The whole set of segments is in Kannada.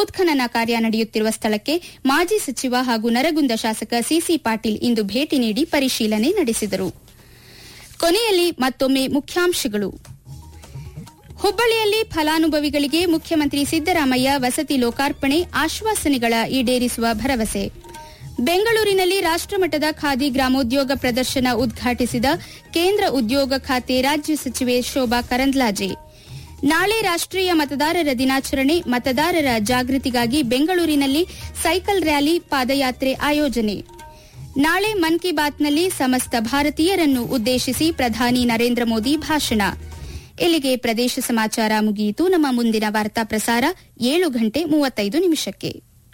ಉತ್ಖನನ ಕಾರ್ಯ ನಡೆಯುತ್ತಿರುವ ಸ್ಥಳಕ್ಕೆ ಮಾಜಿ ಸಚಿವ ಹಾಗೂ ನರಗುಂದ ಶಾಸಕ ಸಿಸಿ ಪಾಟೀಲ್ ಇಂದು ಭೇಟಿ ನೀಡಿ ಪರಿಶೀಲನೆ ನಡೆಸಿದರು ಕೊನೆಯಲ್ಲಿ ಮತ್ತೊಮ್ಮೆ ಮುಖ್ಯಾಂಶಗಳು ಹುಬ್ಬಳ್ಳಿಯಲ್ಲಿ ಫಲಾನುಭವಿಗಳಿಗೆ ಮುಖ್ಯಮಂತ್ರಿ ಸಿದ್ದರಾಮಯ್ಯ ವಸತಿ ಲೋಕಾರ್ಪಣೆ ಆಶ್ವಾಸನೆಗಳ ಈಡೇರಿಸುವ ಭರವಸೆ ಬೆಂಗಳೂರಿನಲ್ಲಿ ರಾಷ್ಟಮಟ್ಟದ ಖಾದಿ ಗ್ರಾಮೋದ್ಯೋಗ ಪ್ರದರ್ಶನ ಉದ್ಘಾಟಿಸಿದ ಕೇಂದ್ರ ಉದ್ಯೋಗ ಖಾತೆ ರಾಜ್ಯ ಸಚಿವೆ ಶೋಭಾ ಕರಂದ್ಲಾಜೆ ನಾಳೆ ರಾಷ್ಟೀಯ ಮತದಾರರ ದಿನಾಚರಣೆ ಮತದಾರರ ಜಾಗೃತಿಗಾಗಿ ಬೆಂಗಳೂರಿನಲ್ಲಿ ಸೈಕಲ್ ರ್ಯಾಲಿ ಪಾದಯಾತ್ರೆ ಆಯೋಜನೆ ನಾಳೆ ಮನ್ ಕಿ ಬಾತ್ನಲ್ಲಿ ಸಮಸ್ತ ಭಾರತೀಯರನ್ನು ಉದ್ದೇಶಿಸಿ ಪ್ರಧಾನಿ ನರೇಂದ್ರ ಮೋದಿ ಭಾಷಣ ಇಲ್ಲಿಗೆ ಪ್ರದೇಶ ಸಮಾಚಾರ ಮುಗಿಯಿತು ನಮ್ಮ ಮುಂದಿನ ವಾರ್ತಾ ಪ್ರಸಾರ ಏಳು ಗಂಟೆ ಮೂವತ್ತೈದು ನಿಮಿಷಕ್ಕೆ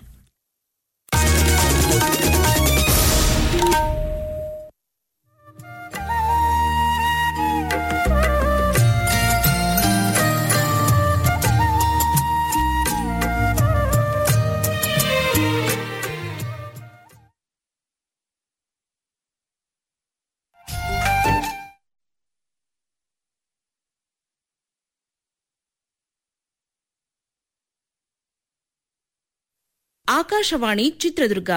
ಆಕಾಶವಾಣಿ ಚಿತ್ರದುರ್ಗ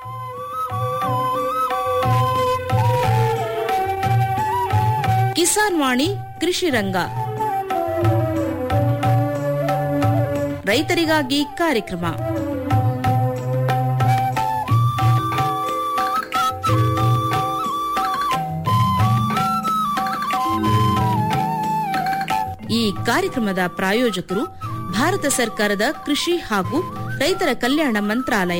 ಕಿಸಾನ್ ವಾಣಿ ಕೃಷಿ ರಂಗ ರೈತರಿಗಾಗಿ ಕಾರ್ಯಕ್ರಮ ಈ ಕಾರ್ಯಕ್ರಮದ ಪ್ರಾಯೋಜಕರು ಭಾರತ ಸರ್ಕಾರದ ಕೃಷಿ ಹಾಗೂ ರೈತರ ಕಲ್ಯಾಣ ಮಂತ್ರಾಲಯ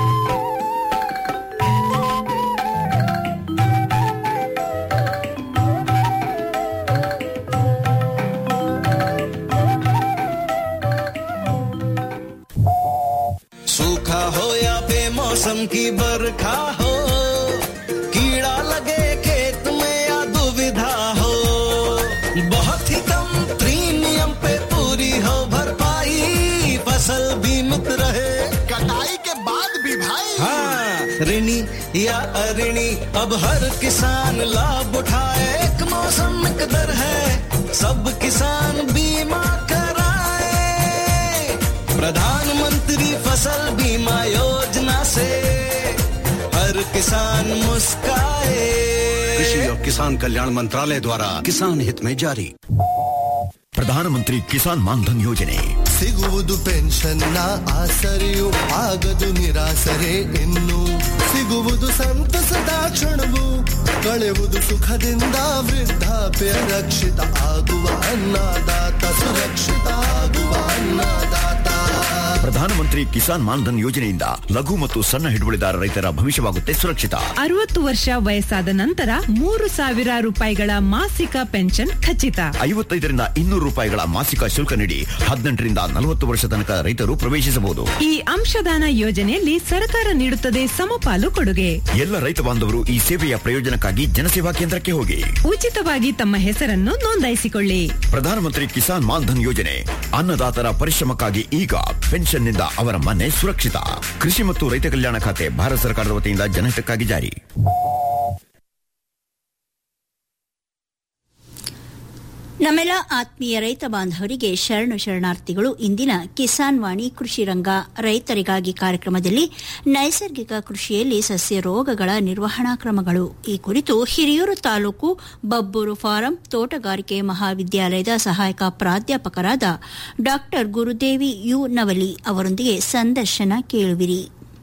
सूखा हो या बेमौसम की बरखा हो कीड़ा लगे खेत में या दुविधा हो बहुत ही कम प्रीमियम पे पूरी हो भरपाई फसल बीमित रहे कटाई के बाद भी भाई हाँ ऋणी या अऋणी अब हर किसान लाभ उठाए एक मौसम एक दर है सब किसान बीमा कराए प्रधानमंत्री फसल बीमा योजना से हर किसान मुस्काए कृषि और किसान कल्याण मंत्रालय द्वारा किसान हित में जारी ಪ್ರಧಾನಮಂತ್ರಿ ಕಿಸಾನ್ ಮಾನ್ಧನ್ ಯೋಜನೆ ಸಿಗುವುದು ಪೆನ್ಷನ್ನ ಆಸರೆಯು ಆಗದು ನಿರಾಸರೆ ಇನ್ನು ಸಿಗುವುದು ಸಂತಸದ ಕ್ಷಣವು ಕಳೆಯುವುದು ಸುಖದಿಂದ ವೃದ್ಧಾಪ್ಯ ರಕ್ಷಿತ ಆಗುವ ಅನ್ನದಾತ ಸುರಕ್ಷಿತ ಆಗುವ ಅನ್ನದಾತ ಪ್ರಧಾನಮಂತ್ರಿ ಕಿಸಾನ್ ಮಾನ್ಧನ್ ಯೋಜನೆಯಿಂದ ಲಘು ಮತ್ತು ಸಣ್ಣ ಹಿಡುವಳಿದಾರ ರೈತರ ಭವಿಷ್ಯವಾಗುತ್ತೆ ಸುರಕ್ಷಿತ ಅರವತ್ತು ವರ್ಷ ವಯಸ್ಸಾದ ನಂತರ ಮೂರು ಸಾವಿರ ರೂಪಾಯಿಗಳ ಮಾಸಿಕ ಪೆನ್ಷನ್ ಖಚಿತ ಐವತ್ತೈದರಿಂದ ಇನ್ನೂರು ರೂಪಾಯಿಗಳ ಮಾಸಿಕ ಶುಲ್ಕ ನೀಡಿ ಹದಿನೆಂಟರಿಂದ ನಲವತ್ತು ವರ್ಷ ತನಕ ರೈತರು ಪ್ರವೇಶಿಸಬಹುದು ಈ ಅಂಶದಾನ ಯೋಜನೆಯಲ್ಲಿ ಸರ್ಕಾರ ನೀಡುತ್ತದೆ ಸಮಪಾಲು ಕೊಡುಗೆ ಎಲ್ಲ ರೈತ ಬಾಂಧವರು ಈ ಸೇವೆಯ ಪ್ರಯೋಜನಕ್ಕಾಗಿ ಜನಸೇವಾ ಕೇಂದ್ರಕ್ಕೆ ಹೋಗಿ ಉಚಿತವಾಗಿ ತಮ್ಮ ಹೆಸರನ್ನು ನೋಂದಾಯಿಸಿಕೊಳ್ಳಿ ಪ್ರಧಾನಮಂತ್ರಿ ಕಿಸಾನ್ ಮಾನ್ಧನ್ ಯೋಜನೆ ಅನ್ನದಾತರ ಪರಿಶ್ರಮಕ್ಕಾಗಿ ಈಗ ಪೆನ್ಷನ್ನಿಂದ ಅವರ ಮನೆ ಸುರಕ್ಷಿತ ಕೃಷಿ ಮತ್ತು ರೈತ ಕಲ್ಯಾಣ ಖಾತೆ ಭಾರತ ಸರ್ಕಾರದ ವತಿಯಿಂದ ಜನಹಿತಕ್ಕಾಗಿ ಜಾರಿ ನಮ್ಮೆಲ್ಲ ಆತ್ಮೀಯ ರೈತ ಬಾಂಧವರಿಗೆ ಶರಣು ಶರಣಾರ್ಥಿಗಳು ಇಂದಿನ ಕಿಸಾನ್ ವಾಣಿ ಕೃಷಿ ರಂಗ ರೈತರಿಗಾಗಿ ಕಾರ್ಯಕ್ರಮದಲ್ಲಿ ನೈಸರ್ಗಿಕ ಕೃಷಿಯಲ್ಲಿ ಸಸ್ಯ ರೋಗಗಳ ನಿರ್ವಹಣಾ ಕ್ರಮಗಳು ಈ ಕುರಿತು ಹಿರಿಯೂರು ತಾಲೂಕು ಬಬ್ಬೂರು ಫಾರಂ ತೋಟಗಾರಿಕೆ ಮಹಾವಿದ್ಯಾಲಯದ ಸಹಾಯಕ ಪ್ರಾಧ್ಯಾಪಕರಾದ ಡಾ ಗುರುದೇವಿ ಯು ನವಲಿ ಅವರೊಂದಿಗೆ ಸಂದರ್ಶನ ಕೇಳುವಿರಿ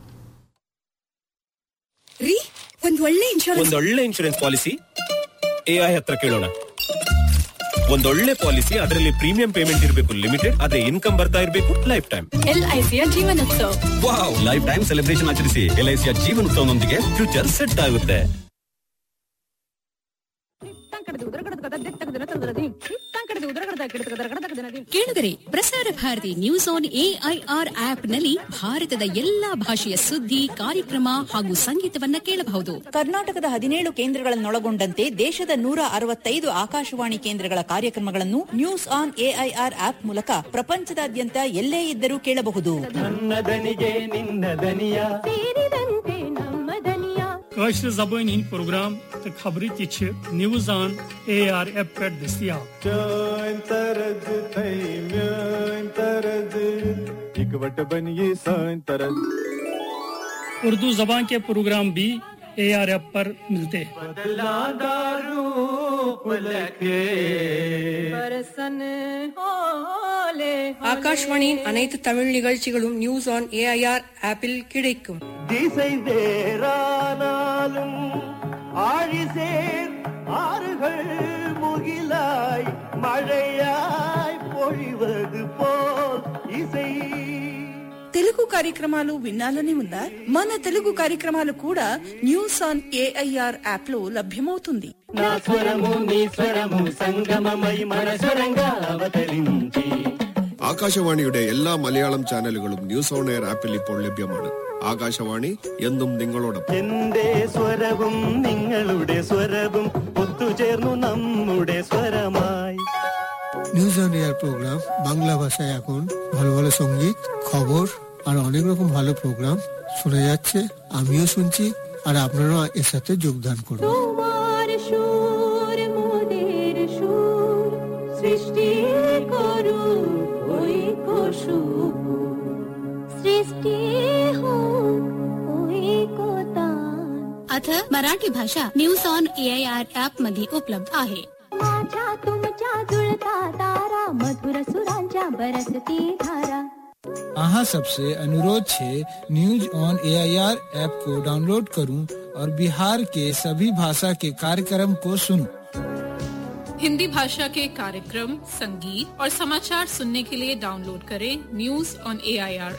ರೀ ಒಂದ್ ಒಳ್ಳೆ ಇನ್ಶೂರೆನ್ಸ್ ಒಂದೊಳ್ಳೆ ಇನ್ಶೂರೆನ್ಸ್ ಪಾಲಿಸಿ ಎಐ ಹತ್ರ ಕೇಳೋಣ ಒಂದೊಳ್ಳೆ ಪಾಲಿಸಿ ಅದರಲ್ಲಿ ಪ್ರೀಮಿಯಂ ಪೇಮೆಂಟ್ ಇರಬೇಕು ಲಿಮಿಟೆಡ್ ಅದೇ ಇನ್ಕಮ್ ಬರ್ತಾ ಇರಬೇಕು ಲೈಫ್ ಟೈಮ್ ಎಲ್ಐಸಿಯ Jeevan Utsav wow life time celebration ಆಚರಿಸಿ ಎಲ್ಐಸಿಯ ಜೀವನೋತ್ಸವನೊಂದಿಗೆ ಫ್ಯೂಚರ್ ಸೆಟ್ ಆಗುತ್ತೆ ಕೇಳಿದರೆ ಪ್ರಸಾರ ಭಾರತಿ ನ್ಯೂಸ್ ಆನ್ ಎಐಆರ್ ಆಪ್ನಲ್ಲಿ ಭಾರತದ ಎಲ್ಲಾ ಭಾಷೆಯ ಸುದ್ದಿ ಕಾರ್ಯಕ್ರಮ ಹಾಗೂ ಸಂಗೀತವನ್ನ ಕೇಳಬಹುದು ಕರ್ನಾಟಕದ ಹದಿನೇಳು ಕೇಂದ್ರಗಳನ್ನೊಳಗೊಂಡಂತೆ ದೇಶದ ನೂರ ಅರವತ್ತೈದು ಆಕಾಶವಾಣಿ ಕೇಂದ್ರಗಳ ಕಾರ್ಯಕ್ರಮಗಳನ್ನು ನ್ಯೂಸ್ ಆನ್ ಎಐಆರ್ ಆಪ್ ಮೂಲಕ ಪ್ರಪಂಚದಾದ್ಯಂತ ಎಲ್ಲೇ ಇದ್ದರೂ ಕೇಳಬಹುದು کٲشِر زبٲنۍ ہٕنٛدۍ پروگرام تہٕ خبرٕ تہِ چھِ نِوٕز آن اے آر ایپ پٮ۪ٹھ دٔستیاب چٲنۍ طرز تھٔے میٲنۍ طرز یہِ इकवट बनिए सान तरल उर्दू जबान के प्रोग्राम भी ए आर एफ पर मिलते हैं ஆகாஷ்வாணியின் அனைத்து தமிழ் நிகழ்ச்சிகளும் நியூஸ் ஆன் ஏஐஆர் ஆப்பில் கிடைக்கும் திசை வேறானாலும் ஆழிசேர் ஆறுகள் முகிலாய் மழையாய் பொழிவது போல் இசை తెలుగు కార్యక్రమాలు వినాలని ఉందా మన తెలుగు కార్యక్రమాలు కూడా న్యూస్ ఆన్ ఏఐఆర్ యాప్ లో లభ్యమవుతుంది నా స్వరము నీ స్వరము సంగమమై మన స్వరంగా అవతరించి ആകാശവാണിയുടെ എല്ലാ മലയാളം ചാനലുകളും ന്യൂസ് ഓൺ എയർ ആപ്പിൽ ഇപ്പോൾ ലഭ്യമാണ് ആകാശവാണി എന്നും നിങ്ങളോടൊപ്പം എന്റെ സ്വരവും നിങ്ങളുടെ സ്വരവും ഒത്തുചേർന്നു നമ്മുടെ സ്വരമായി news on air program Bangla ভাষায় এখন ভালো ভালো সঙ্গীত খবর আর অনেক রকম ভালো প্রোগ্রাম শোনা যাচ্ছে আমিও শুনছি আর আপনারা এর সাথে যোগদান করুন তোমার সুর মোদের সুর সৃষ্টি করু ওই সুর সৃষ্টি হোক ওই अथ मराठी भाषा न्यूज ऑन एआयआर ऍप मध्ये उपलब्ध आहे माझ्या तुमच्या जुळता तारा मधुर सुरांच्या बरसती धारा अहाँ सबसे अनुरोध छे न्यूज ऑन एआईआर ऐप को डाउनलोड करूं और बिहार के सभी भाषा के कार्यक्रम को सुनूं। हिंदी भाषा के कार्यक्रम संगीत और समाचार सुनने के लिए डाउनलोड करें news on A I R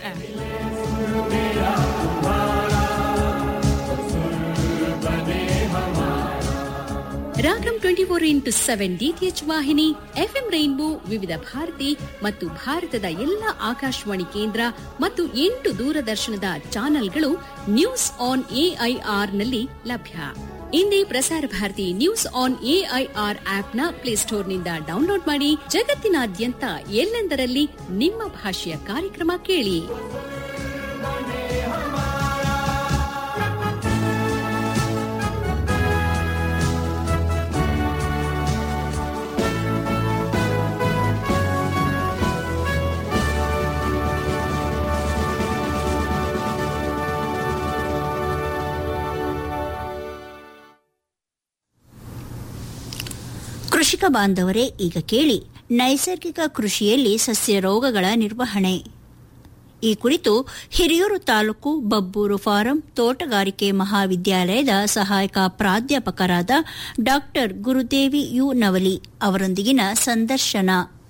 Ragam twenty four into seven DTH ವಾಹಿನಿ ಎಫ್ಎಂ ರೈನ್ಬೋ ವಿವಿಧ ಭಾರತಿ ಮತ್ತು ಭಾರತದ ಎಲ್ಲ ಆಕಾಶವಾಣಿ ಕೇಂದ್ರ ಮತ್ತು ಎಂಟು ದೂರದರ್ಶನದ ಚಾನೆಲ್ಗಳು ನ್ಯೂಸ್ ಆನ್ ಎಐಆರ್ ನಲ್ಲಿ ಲಭ್ಯ ಇಂದೇ Prasar Bharati news on AIR ಆಪ್ನ ಪ್ಲೇಸ್ಟೋರ್ನಿಂದ ಡೌನ್ಲೋಡ್ ಮಾಡಿ ಜಗತ್ತಿನಾದ್ಯಂತ ಎಲ್ಲೆಂದರಲ್ಲಿ ನಿಮ್ಮ ಭಾಷೆಯ ಕಾರ್ಯಕ್ರಮ ಕೇಳಿ ಕೃಷಿಕ ಬಾಂಧವರೇ ಈಗ ಕೇಳಿ ನೈಸರ್ಗಿಕ ಕೃಷಿಯಲ್ಲಿ ಸಸ್ಯ ರೋಗಗಳ ನಿರ್ವಹಣೆ ಈ ಕುರಿತು ಹಿರಿಯೂರು ತಾಲೂಕು ಬಬ್ಬೂರು ಫಾರಂ ತೋಟಗಾರಿಕೆ ಮಹಾವಿದ್ಯಾಲಯದ ಸಹಾಯಕ ಪ್ರಾಧ್ಯಾಪಕರಾದ ಡಾಕ್ಟರ್ ಗುರುದೇವಿ ಯು ನವಲಿ ಅವರೊಂದಿಗಿನ ಸಂದರ್ಶನ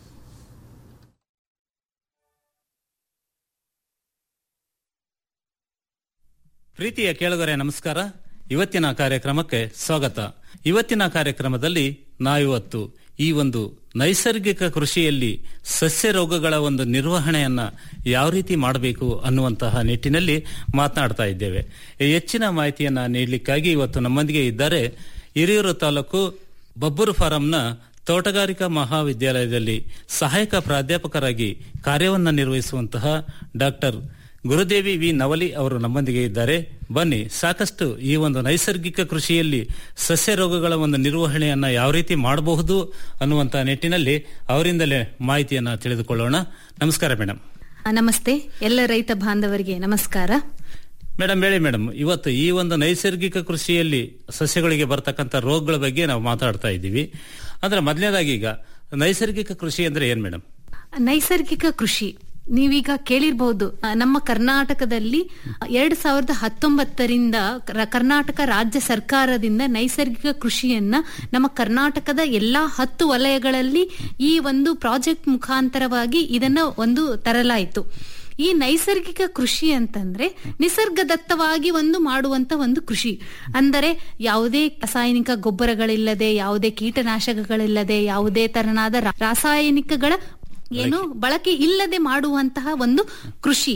ಪ್ರೀತಿಯ ಕೇಳುಗರೆ ನಮಸ್ಕಾರ ಇವತ್ತಿನ ಕಾರ್ಯಕ್ರಮಕ್ಕೆ ಸ್ವಾಗತ ಇವತ್ತಿನ ಕಾರ್ಯಕ್ರಮದಲ್ಲಿ ನಾವಿವತ್ತು ಈ ಒಂದು ನೈಸರ್ಗಿಕ ಕೃಷಿಯಲ್ಲಿ ಸಸ್ಯ ರೋಗಗಳ ಒಂದು ನಿರ್ವಹಣೆಯನ್ನ ಯಾವ ರೀತಿ ಮಾಡಬೇಕು ಅನ್ನುವಂತಹ ನಿಟ್ಟಿನಲ್ಲಿ ಮಾತನಾಡ್ತಾ ಇದ್ದೇವೆ ಹೆಚ್ಚಿನ ಮಾಹಿತಿಯನ್ನ ನೀಡಲಿಕ್ಕಾಗಿ ಇವತ್ತು ನಮ್ಮೊಂದಿಗೆ ಇದ್ದಾರೆ ಹಿರಿಯೂರು ತಾಲೂಕು ಬಬ್ಬೂರು ಫಾರಂನ ತೋಟಗಾರಿಕಾ ಮಹಾವಿದ್ಯಾಲಯದಲ್ಲಿ ಸಹಾಯಕ ಪ್ರಾಧ್ಯಾಪಕರಾಗಿ ಕಾರ್ಯವನ್ನ ನಿರ್ವಹಿಸುವಂತಹ ಡಾಕ್ಟರ್ ಗುರುದೇವಿ ವಿ ನವಲಿ ಅವರು ನಮ್ಮೊಂದಿಗೆ ಇದ್ದಾರೆ ಬನ್ನಿ ಸಾಕಷ್ಟು ಈ ಒಂದು ನೈಸರ್ಗಿಕ ಕೃಷಿಯಲ್ಲಿ ಸಸ್ಯ ರೋಗಗಳ ಒಂದು ನಿರ್ವಹಣೆಯನ್ನ ಯಾವ ರೀತಿ ಮಾಡಬಹುದು ಅನ್ನುವಂತಹ ನಿಟ್ಟಿನಲ್ಲಿ ಅವರಿಂದಲೇ ಮಾಹಿತಿಯನ್ನ ತಿಳಿದುಕೊಳ್ಳೋಣ ನಮಸ್ಕಾರ ಮೇಡಮ್ ನಮಸ್ತೆ ಎಲ್ಲ ರೈತ ಬಾಂಧವರಿಗೆ ನಮಸ್ಕಾರ ಮೇಡಮ್ ಹೇಳಿ ಮೇಡಮ್ ಇವತ್ತು ಈ ಒಂದು ನೈಸರ್ಗಿಕ ಕೃಷಿಯಲ್ಲಿ ಸಸ್ಯಗಳಿಗೆ ಬರ್ತಕ್ಕಂಥ ರೋಗಗಳ ಬಗ್ಗೆ ನಾವು ಮಾತಾಡ್ತಾ ಇದ್ದೀವಿ ಅಂದ್ರೆ ಮೊದಲನೇದಾಗಿ ಈಗ ನೈಸರ್ಗಿಕ ಕೃಷಿ ಅಂದ್ರೆ ಏನ್ ಮೇಡಮ್ ನೈಸರ್ಗಿಕ ಕೃಷಿ ನೀವೀಗ ಕೇಳಿರ್ಬಹುದು ಆ, ನಮ್ಮ ಕರ್ನಾಟಕದಲ್ಲಿ ಎರಡ್ ಸಾವಿರದ ಹತ್ತೊಂಬತ್ತರಿಂದ ಕ- ಕರ್ನಾಟಕ ರಾಜ್ಯ ಸರ್ಕಾರದಿಂದ ನೈಸರ್ಗಿಕ ಕೃಷಿಯನ್ನ ನಮ್ಮ ಕರ್ನಾಟಕದ ಎಲ್ಲಾ ಹತ್ತು ವಲಯಗಳಲ್ಲಿ ಈ ಒಂದು ಪ್ರಾಜೆಕ್ಟ್ ಮುಖಾಂತರವಾಗಿ ಇದನ್ನ ಒಂದು ತರಲಾಯಿತು ಈ ನೈಸರ್ಗಿಕ ಕೃಷಿ ಅಂತಂದ್ರೆ ನಿಸರ್ಗದತ್ತವಾಗಿ ಒಂದು ಮಾಡುವಂತ ಒಂದು ಕೃಷಿ ಅಂದರೆ ಯಾವುದೇ ರಾಸಾಯನಿಕ ಗೊಬ್ಬರಗಳಿಲ್ಲದೆ ಯಾವುದೇ ಕೀಟನಾಶಕಗಳಿಲ್ಲದೆ ಯಾವುದೇ ತರನಾದ ರಾ- ರಾಸಾಯನಿಕಗಳ ಏನು ಬಳಕೆ ಇಲ್ಲದೆ ಮಾಡುವಂತಹ ಒಂದು ಕೃಷಿ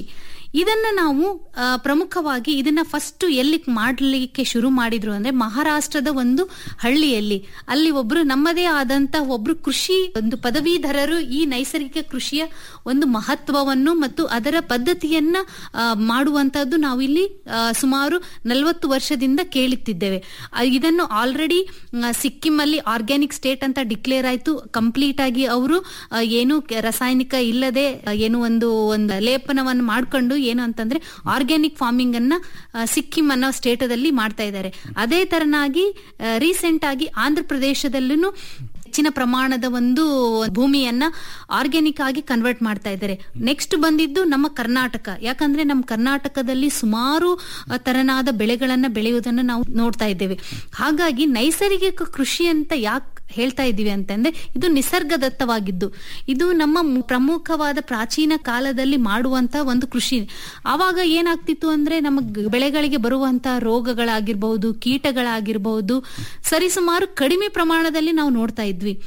ಇದನ್ನ ನಾವು ಆ, ಪ್ರಮುಖವಾಗಿ ಇದನ್ನ ಫಸ್ಟ್ ಎಲ್ಲಿ ಮಾಡಲಿಕ್ಕೆ ಶುರು ಮಾಡಿದ್ರು ಅಂದ್ರೆ ಮಹಾರಾಷ್ಟ್ರದ ಒಂದು ಹಳ್ಳಿಯಲ್ಲಿ ಅಲ್ಲಿ ಒಬ್ರು ನಮ್ಮದೇ ಆದಂತ ಒಬ್ರು ಕೃಷಿ ಒಂದು ಪದವೀಧರರು ಈ ನೈಸರ್ಗಿಕ ಕೃಷಿಯ ಒಂದು ಮಹತ್ವವನ್ನು ಮತ್ತು ಅದರ ಪದ್ಧತಿಯನ್ನ ಆ, ಮಾಡುವಂತದ್ದು ನಾವು ಇಲ್ಲಿ ಆ, ಸುಮಾರು ನಲವತ್ತು ವರ್ಷದಿಂದ ಕೇಳುತ್ತಿದ್ದೇವೆ ಆ, ಇದನ್ನು ಆಲ್ರೆಡಿ ಸಿಕ್ಕಿಂ ಅಲ್ಲಿ ಆರ್ಗ್ಯಾನಿಕ್ ಸ್ಟೇಟ್ ಅಂತ ಡಿಕ್ಲೇರ್ ಆಯ್ತು ಕಂಪ್ಲೀಟ್ ಆಗಿ ಅವರು ಆ, ಏನು ಕೆ- ರಾಸಾಯನಿಕ ಇಲ್ಲದೆ ಆ, ಏನು ಒಂದು ಒಂದು ಲೇಪನವನ್ನು ಮಾಡ್ಕೊಂಡು ಏನು ಅಂತಂದ್ರೆ ಆರ್ಗ್ಯಾನಿಕ್ ಫಾರ್ಮಿಂಗ್ ಅನ್ನ ಆ, ಸಿಕ್ಕಿಂ ಅನ್ನೋ ಸ್ಟೇಟದಲ್ಲಿ ಮಾಡ್ತಾ ಇದ್ದಾರೆ ಅದೇ ತರನಾಗಿ ರೀಸೆಂಟ್ ಆಗಿ ಆಂಧ್ರ ಪ್ರದೇಶದಲ್ಲೂ ಹೆಚ್ಚಿನ ಪ್ರಮಾಣದ ಒಂದು ಭೂಮಿಯನ್ನ ಆರ್ಗ್ಯಾನಿಕ್ ಆಗಿ ಕನ್ವರ್ಟ್ ಮಾಡ್ತಾ ಇದ್ದಾರೆ ನೆಕ್ಸ್ಟ್ ಬಂದಿದ್ದು ನಮ್ಮ ಕರ್ನಾಟಕ ಯಾಕಂದ್ರೆ ನಮ್ಮ ಕರ್ನಾಟಕದಲ್ಲಿ ಸುಮಾರು ಆ, ತರನಾದ ಬೆಳೆಗಳನ್ನ ಬೆಳೆಯುವುದನ್ನು ನಾವು ನೋಡ್ತಾ ಇದ್ದೇವೆ ಹಾಗಾಗಿ ನೈಸರ್ಗಿಕ ಕೃಷಿ ಅಂತ ಯಾಕೆ ಹೇಳ್ತಾ ಇದ್ದೀವಿ ಅಂತಂದ್ರೆ ಇದು ನಿಸರ್ಗದತ್ತವಾಗಿದ್ದು ಇದು ನಮ್ಮ ಮು- ಪ್ರಮುಖವಾದ ಪ್ರಾಚೀನ ಕಾಲದಲ್ಲಿ ಮಾಡುವಂತ ಒಂದು ಕೃಷಿ ಆವಾಗ ಏನಾಗ್ತಿತ್ತು ಅಂದ್ರೆ ನಮ್ಮ ಗ- ಬೆಳೆಗಳಿಗೆ ಬರುವಂತ ರೋಗಗಳಾಗಿರ್ಬಹುದು ಕೀಟಗಳಾಗಿರ್ಬಹುದು ಸರಿಸುಮಾರು ಕಡಿಮೆ ಪ್ರಮಾಣದಲ್ಲಿ ನಾವು ನೋಡ್ತಾ ಇದ್ವಿ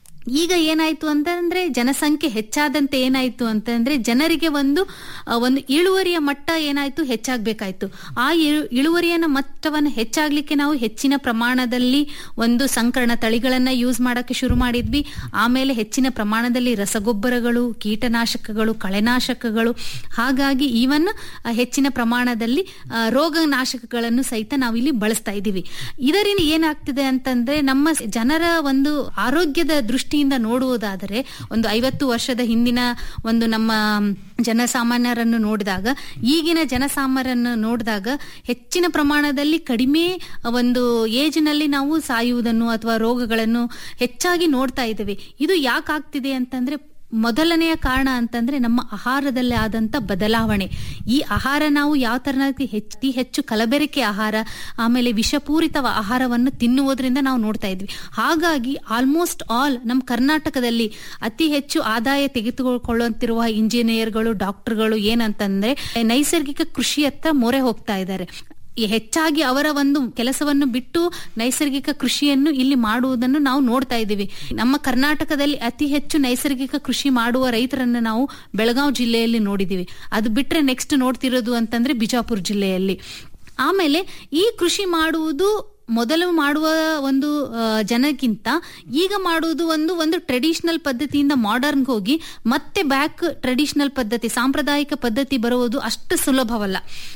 ಈಗ ಏನಾಯ್ತು ಅಂತಂದ್ರೆ ಜನಸಂಖ್ಯೆ ಹೆಚ್ಚಾದಂತೆ ಏನಾಯ್ತು ಅಂತಂದ್ರೆ ಜನರಿಗೆ ಒಂದು ಆ, ಒಂದು ಇಳುವರಿಯ ಮಟ್ಟ ಏನಾಯ್ತು ಹೆಚ್ಚಾಗ್ಬೇಕಾಯ್ತು ಆ ಇಳು- ಇಳುವರಿಯನ್ನ ಮಟ್ಟವನ್ನು ಹೆಚ್ಚಾಗ್ಲಿಕ್ಕೆ ನಾವು ಹೆಚ್ಚಿನ ಪ್ರಮಾಣದಲ್ಲಿ ಒಂದು ಸಂಕರಣ ತಳಿಗಳನ್ನ ಯೂಸ್ ಮಾಡಕ್ಕೆ ಶುರು ಮಾಡಿದ್ವಿ ಆಮೇಲೆ ಹೆಚ್ಚಿನ ಪ್ರಮಾಣದಲ್ಲಿ ರಸಗೊಬ್ಬರಗಳು ಕೀಟನಾಶಕಗಳು ಕಳೆನಾಶಕಗಳು ಹಾಗಾಗಿ ಈವನ್ ಹೆಚ್ಚಿನ ಪ್ರಮಾಣದಲ್ಲಿ ಆ, ರೋಗನಾಶಕಗಳನ್ನು ಸಹಿತ ನಾವಿಲ್ಲಿ ಬಳಸ್ತಾ ಇದ್ದೀವಿ ಇದರಿಂದ ಏನಾಗ್ತಿದೆ ಅಂತಂದ್ರೆ ನಮ್ಮ ಜನರ ಒಂದು ಆರೋಗ್ಯದ ದೃಷ್ಟಿಯಿಂದ ನೋಡುವುದಾದರೆ ಒಂದು ಐವತ್ತು ವರ್ಷದ ಹಿಂದಿನ ಒಂದು ನಮ್ಮ ಜನಸಾಮಾನ್ಯರನ್ನು ನೋಡಿದಾಗ ಈಗಿನ ಜನಸಾಮಾನ್ಯರನ್ನು ನೋಡಿದಾಗ ಹೆಚ್ಚಿನ ಪ್ರಮಾಣದಲ್ಲಿ ಕಡಿಮೆ ಒಂದು ಏಜ್ನಲ್ಲಿ ನಾವು ಸಾಯುವುದನ್ನು ಅಥವಾ ರೋಗಗಳನ್ನು ಹೆಚ್ಚಾಗಿ ನೋಡ್ತಾ ಇದ್ದೇವೆ ಇದು ಯಾಕಾಗ್ತಿದೆ ಅಂತಂದ್ರೆ ಮೊದಲನೆಯ ಕಾರಣ ಅಂತಂದ್ರೆ ನಮ್ಮ ಆಹಾರದಲ್ಲಿ ಆದಂತ ಬದಲಾವಣೆ ಈ ಆಹಾರ ನಾವು ಯಾವ ತರನಾಗಿ ಹೆಚ್ಚಿ ಹೆಚ್ಚು ಕಲಬೆರಕೆ ಆಹಾರ ಆಮೇಲೆ ವಿಷಪೂರಿತ ಆಹಾರವನ್ನು ತಿನ್ನುವುದರಿಂದ ನಾವು ನೋಡ್ತಾ ಇದ್ವಿ ಹಾಗಾಗಿ ಆಲ್ಮೋಸ್ಟ್ ಆಲ್ ನಮ್ಮ ಕರ್ನಾಟಕದಲ್ಲಿ ಅತಿ ಹೆಚ್ಚು ಆದಾಯ ತೆಗೆದುಕೊಳ್ಳುತ್ತಿರುವ ಇಂಜಿನಿಯರ್ಗಳು ಡಾಕ್ಟರ್ಗಳು ಏನಂತಂದ್ರೆ ನೈಸರ್ಗಿಕ ಕೃಷಿಯತ್ತ ಮೊರೆ ಹೋಗ್ತಾ ಇದ್ದಾರೆ ಈ ಹೆಚ್ಚಾಗಿ ಅವರ ಒಂದು ಕೆಲಸವನ್ನು ಬಿಟ್ಟು ನೈಸರ್ಗಿಕ ಕೃಷಿಯನ್ನು ಇಲ್ಲಿ ಮಾಡುವುದನ್ನು ನಾವು ನೋಡ್ತಾ ಇದ್ದೀವಿ ನಮ್ಮ ಕರ್ನಾಟಕದಲ್ಲಿ ಅತಿ ಹೆಚ್ಚು ನೈಸರ್ಗಿಕ ಕೃಷಿ ಮಾಡುವ ರೈತರನ್ನು ನಾವು ಬೆಳಗಾವಿ ಜಿಲ್ಲೆಯಲ್ಲಿ ನೋಡಿದೀವಿ ಅದು ಬಿಟ್ರೆ ನೆಕ್ಸ್ಟ್ ನೋಡ್ತಿರೋದು ಅಂತಂದ್ರೆ ಬಿಜಾಪುರ ಜಿಲ್ಲೆಯಲ್ಲಿ ಆಮೇಲೆ ಈ ಕೃಷಿ ಮಾಡುವುದು ಮೊದಲು ಮಾಡುವ ಒಂದು ಆ, ಜನಕ್ಕಿಂತ ಈಗ ಮಾಡುವುದು ಒಂದು ಒಂದು ಟ್ರೆಡಿಷನಲ್ ಪದ್ಧತಿಯಿಂದ ಮಾಡರ್ನ್ ಹೋಗಿ ಮತ್ತೆ ಬ್ಯಾಕ್ ಟ್ರೆಡಿಷನಲ್ ಪದ್ಧತಿ ಸಾಂಪ್ರದಾಯಿಕ ಪದ್ಧತಿ ಬರುವುದು ಅಷ್ಟು ಸುಲಭವಲ್ಲ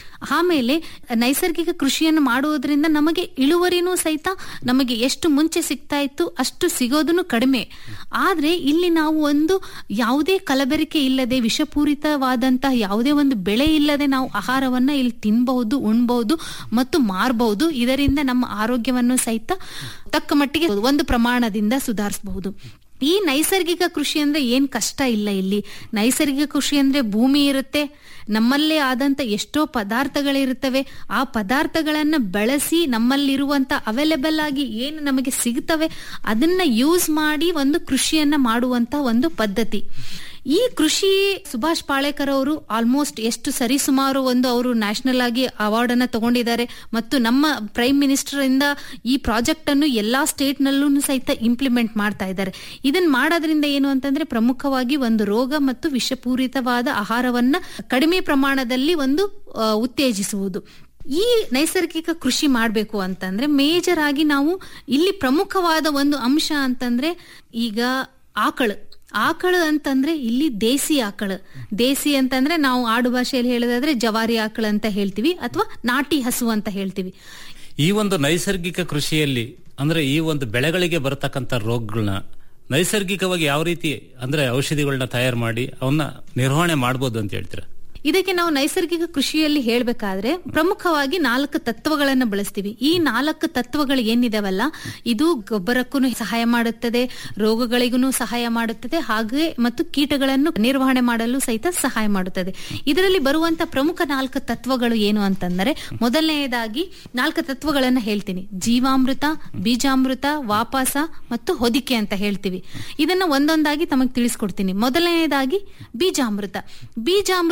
ಆಮೇಲೆ ನೈಸರ್ಗಿಕ ಕೃಷಿಯನ್ನು ಮಾಡುವುದರಿಂದ ನಮಗೆ ಇಳುವರಿನೂ ಸಹಿತ ನಮಗೆ ಎಷ್ಟು ಮುಂಚೆ ಸಿಗ್ತಾ ಇತ್ತು ಅಷ್ಟು ಸಿಗೋದನ್ನು ಕಡಿಮೆ ಆದ್ರೆ ಇಲ್ಲಿ ನಾವು ಒಂದು ಯಾವುದೇ ಕಲಬೆರಕೆ ಇಲ್ಲದೆ ವಿಷಪೂರಿತವಾದಂತಹ ಯಾವುದೇ ಒಂದು ಬೆಳೆ ಇಲ್ಲದೆ ನಾವು ಆಹಾರವನ್ನ ಇಲ್ಲಿ ತಿನ್ಬಹುದು ಉಣ್ಬಹುದು ಮತ್ತು ಮಾರಬಹುದು ಇದರಿಂದ ನಮ್ಮ ಆರೋಗ್ಯವನ್ನು ಸಹಿತ ತಕ್ಕ ಮಟ್ಟಿಗೆ ಒಂದು ಪ್ರಮಾಣದಿಂದ ಸುಧಾರಿಸಬಹುದು ಈ ನೈಸರ್ಗಿಕ ಕೃಷಿ ಅಂದ್ರೆ ಏನ್ ಕಷ್ಟ ಇಲ್ಲ ಇಲ್ಲಿ ನೈಸರ್ಗಿಕ ಕೃಷಿ ಅಂದ್ರೆ ಭೂಮಿ ಇರುತ್ತೆ ನಮ್ಮಲ್ಲೇ ಆದಂತ ಎಷ್ಟೋ ಪದಾರ್ಥಗಳಿರುತ್ತವೆ ಆ ಪದಾರ್ಥಗಳನ್ನ ಬಳಸಿ ನಮ್ಮಲ್ಲಿರುವಂತ ಅವೈಲೇಬಲ್ ಆಗಿ ಏನು ನಮಗೆ ಸಿಗುತ್ತವೆ ಅದನ್ನ ಯೂಸ್ ಮಾಡಿ ಒಂದು ಕೃಷಿಯನ್ನ ಮಾಡುವಂತ ಒಂದು ಪದ್ಧತಿ ಈ ಕೃಷಿ ಸುಭಾಷ್ ಪಾಳೇಕರ್ ಅವರು ಆಲ್ಮೋಸ್ಟ್ ಎಷ್ಟು ಸರಿಸುಮಾರು ಒಂದು ಅವರು ನ್ಯಾಷನಲ್ ಆಗಿ ಅವಾರ್ಡ್ ಅನ್ನ ತಗೊಂಡಿದ್ದಾರೆ ಮತ್ತು ನಮ್ಮ ಪ್ರೈಮ್ ಮಿನಿಸ್ಟರ್ ಇಂದ ಈ ಪ್ರಾಜೆಕ್ಟ್ ಅನ್ನು ಎಲ್ಲಾ ಸ್ಟೇಟ್ ನಲ್ಲೂ ಸಹಿತ ಇಂಪ್ಲಿಮೆಂಟ್ ಮಾಡ್ತಾ ಇದ್ದಾರೆ ಇದನ್ನ ಮಾಡೋದ್ರಿಂದ ಏನು ಅಂತಂದ್ರೆ ಪ್ರಮುಖವಾಗಿ ಒಂದು ರೋಗ ಮತ್ತು ವಿಷಪೂರಿತವಾದ ಆಹಾರವನ್ನ ಕಡಿಮೆ ಪ್ರಮಾಣದಲ್ಲಿ ಒಂದು ಆ, ಉತ್ತೇಜಿಸುವುದು ಈ ನೈಸರ್ಗಿಕ ಕೃಷಿ ಮಾಡಬೇಕು ಅಂತಂದ್ರೆ ಮೇಜರ್ ಆಗಿ ನಾವು ಇಲ್ಲಿ ಪ್ರಮುಖವಾದ ಒಂದು ಅಂಶ ಅಂತಂದ್ರೆ ಈಗ ಆಕಳು ಆಕಳು ಅಂತಂದ್ರೆ ಇಲ್ಲಿ ದೇಸಿ ಆಕಳು ದೇಸಿ ಅಂತಂದ್ರೆ ನಾವು ಆಡು ಭಾಷೆಯಲ್ಲಿ ಹೇಳೋದಾದ್ರೆ ಜವಾರಿ ಆಕಳು ಅಂತ ಹೇಳ್ತೀವಿ ಅಥವಾ ನಾಟಿ ಹಸು ಅಂತ ಹೇಳ್ತೀವಿ ಈ ಒಂದು ನೈಸರ್ಗಿಕ ಕೃಷಿಯಲ್ಲಿ ಅಂದ್ರೆ ಈ ಒಂದು ಬೆಳೆಗಳಿಗೆ ಬರತಕ್ಕಂತ ರೋಗಗಳನ್ನ ನೈಸರ್ಗಿಕವಾಗಿ ಯಾವ ರೀತಿ ಅಂದ್ರೆ ಔಷಧಿಗಳನ್ನ ತಯಾರು ಮಾಡಿ ಅವನ್ನ ನಿರ್ವಹಣೆ ಮಾಡ್ಬೋದು ಅಂತ ಹೇಳ್ತೀರಾ ಇದಕ್ಕೆ ನಾವು ನೈಸರ್ಗಿಕ ಕೃಷಿಯಲ್ಲಿ ಹೇಳ್ಬೇಕಾದ್ರೆ ಪ್ರಮುಖವಾಗಿ ನಾಲ್ಕು ತತ್ವಗಳನ್ನು ಬಳಸ್ತೀವಿ ಈ ನಾಲ್ಕು ತತ್ವಗಳು ಏನಿದಾವಲ್ಲ ಇದು ಗೊಬ್ಬರಕ್ಕೂ ಸಹಾಯ ಮಾಡುತ್ತದೆ ರೋಗಗಳಿಗೂ ಸಹಾಯ ಮಾಡುತ್ತದೆ ಹಾಗೆ ಮತ್ತು ಕೀಟಗಳನ್ನು ನಿರ್ವಹಣೆ ಮಾಡಲು ಸಹಿತ ಸಹಾಯ ಮಾಡುತ್ತದೆ ಇದರಲ್ಲಿ ಬರುವಂತ ಪ್ರಮುಖ ನಾಲ್ಕು ತತ್ವಗಳು ಏನು ಅಂತಂದರೆ ಮೊದಲನೆಯದಾಗಿ ನಾಲ್ಕು ತತ್ವಗಳನ್ನ ಹೇಳ್ತೀನಿ ಜೀವಾಮೃತ ಬೀಜಾಮೃತ ವಾಪಾಸ ಮತ್ತು ಹೊದಿಕೆ ಅಂತ ಹೇಳ್ತೀವಿ ಇದನ್ನ ಒಂದೊಂದಾಗಿ ತಮಗೆ ತಿಳಿಸ್ಕೊಡ್ತೀನಿ ಮೊದಲನೆಯದಾಗಿ ಬೀಜಾಮೃತ ಬೀಜಾಮೃತ ಅಂತಂದ್ರೆ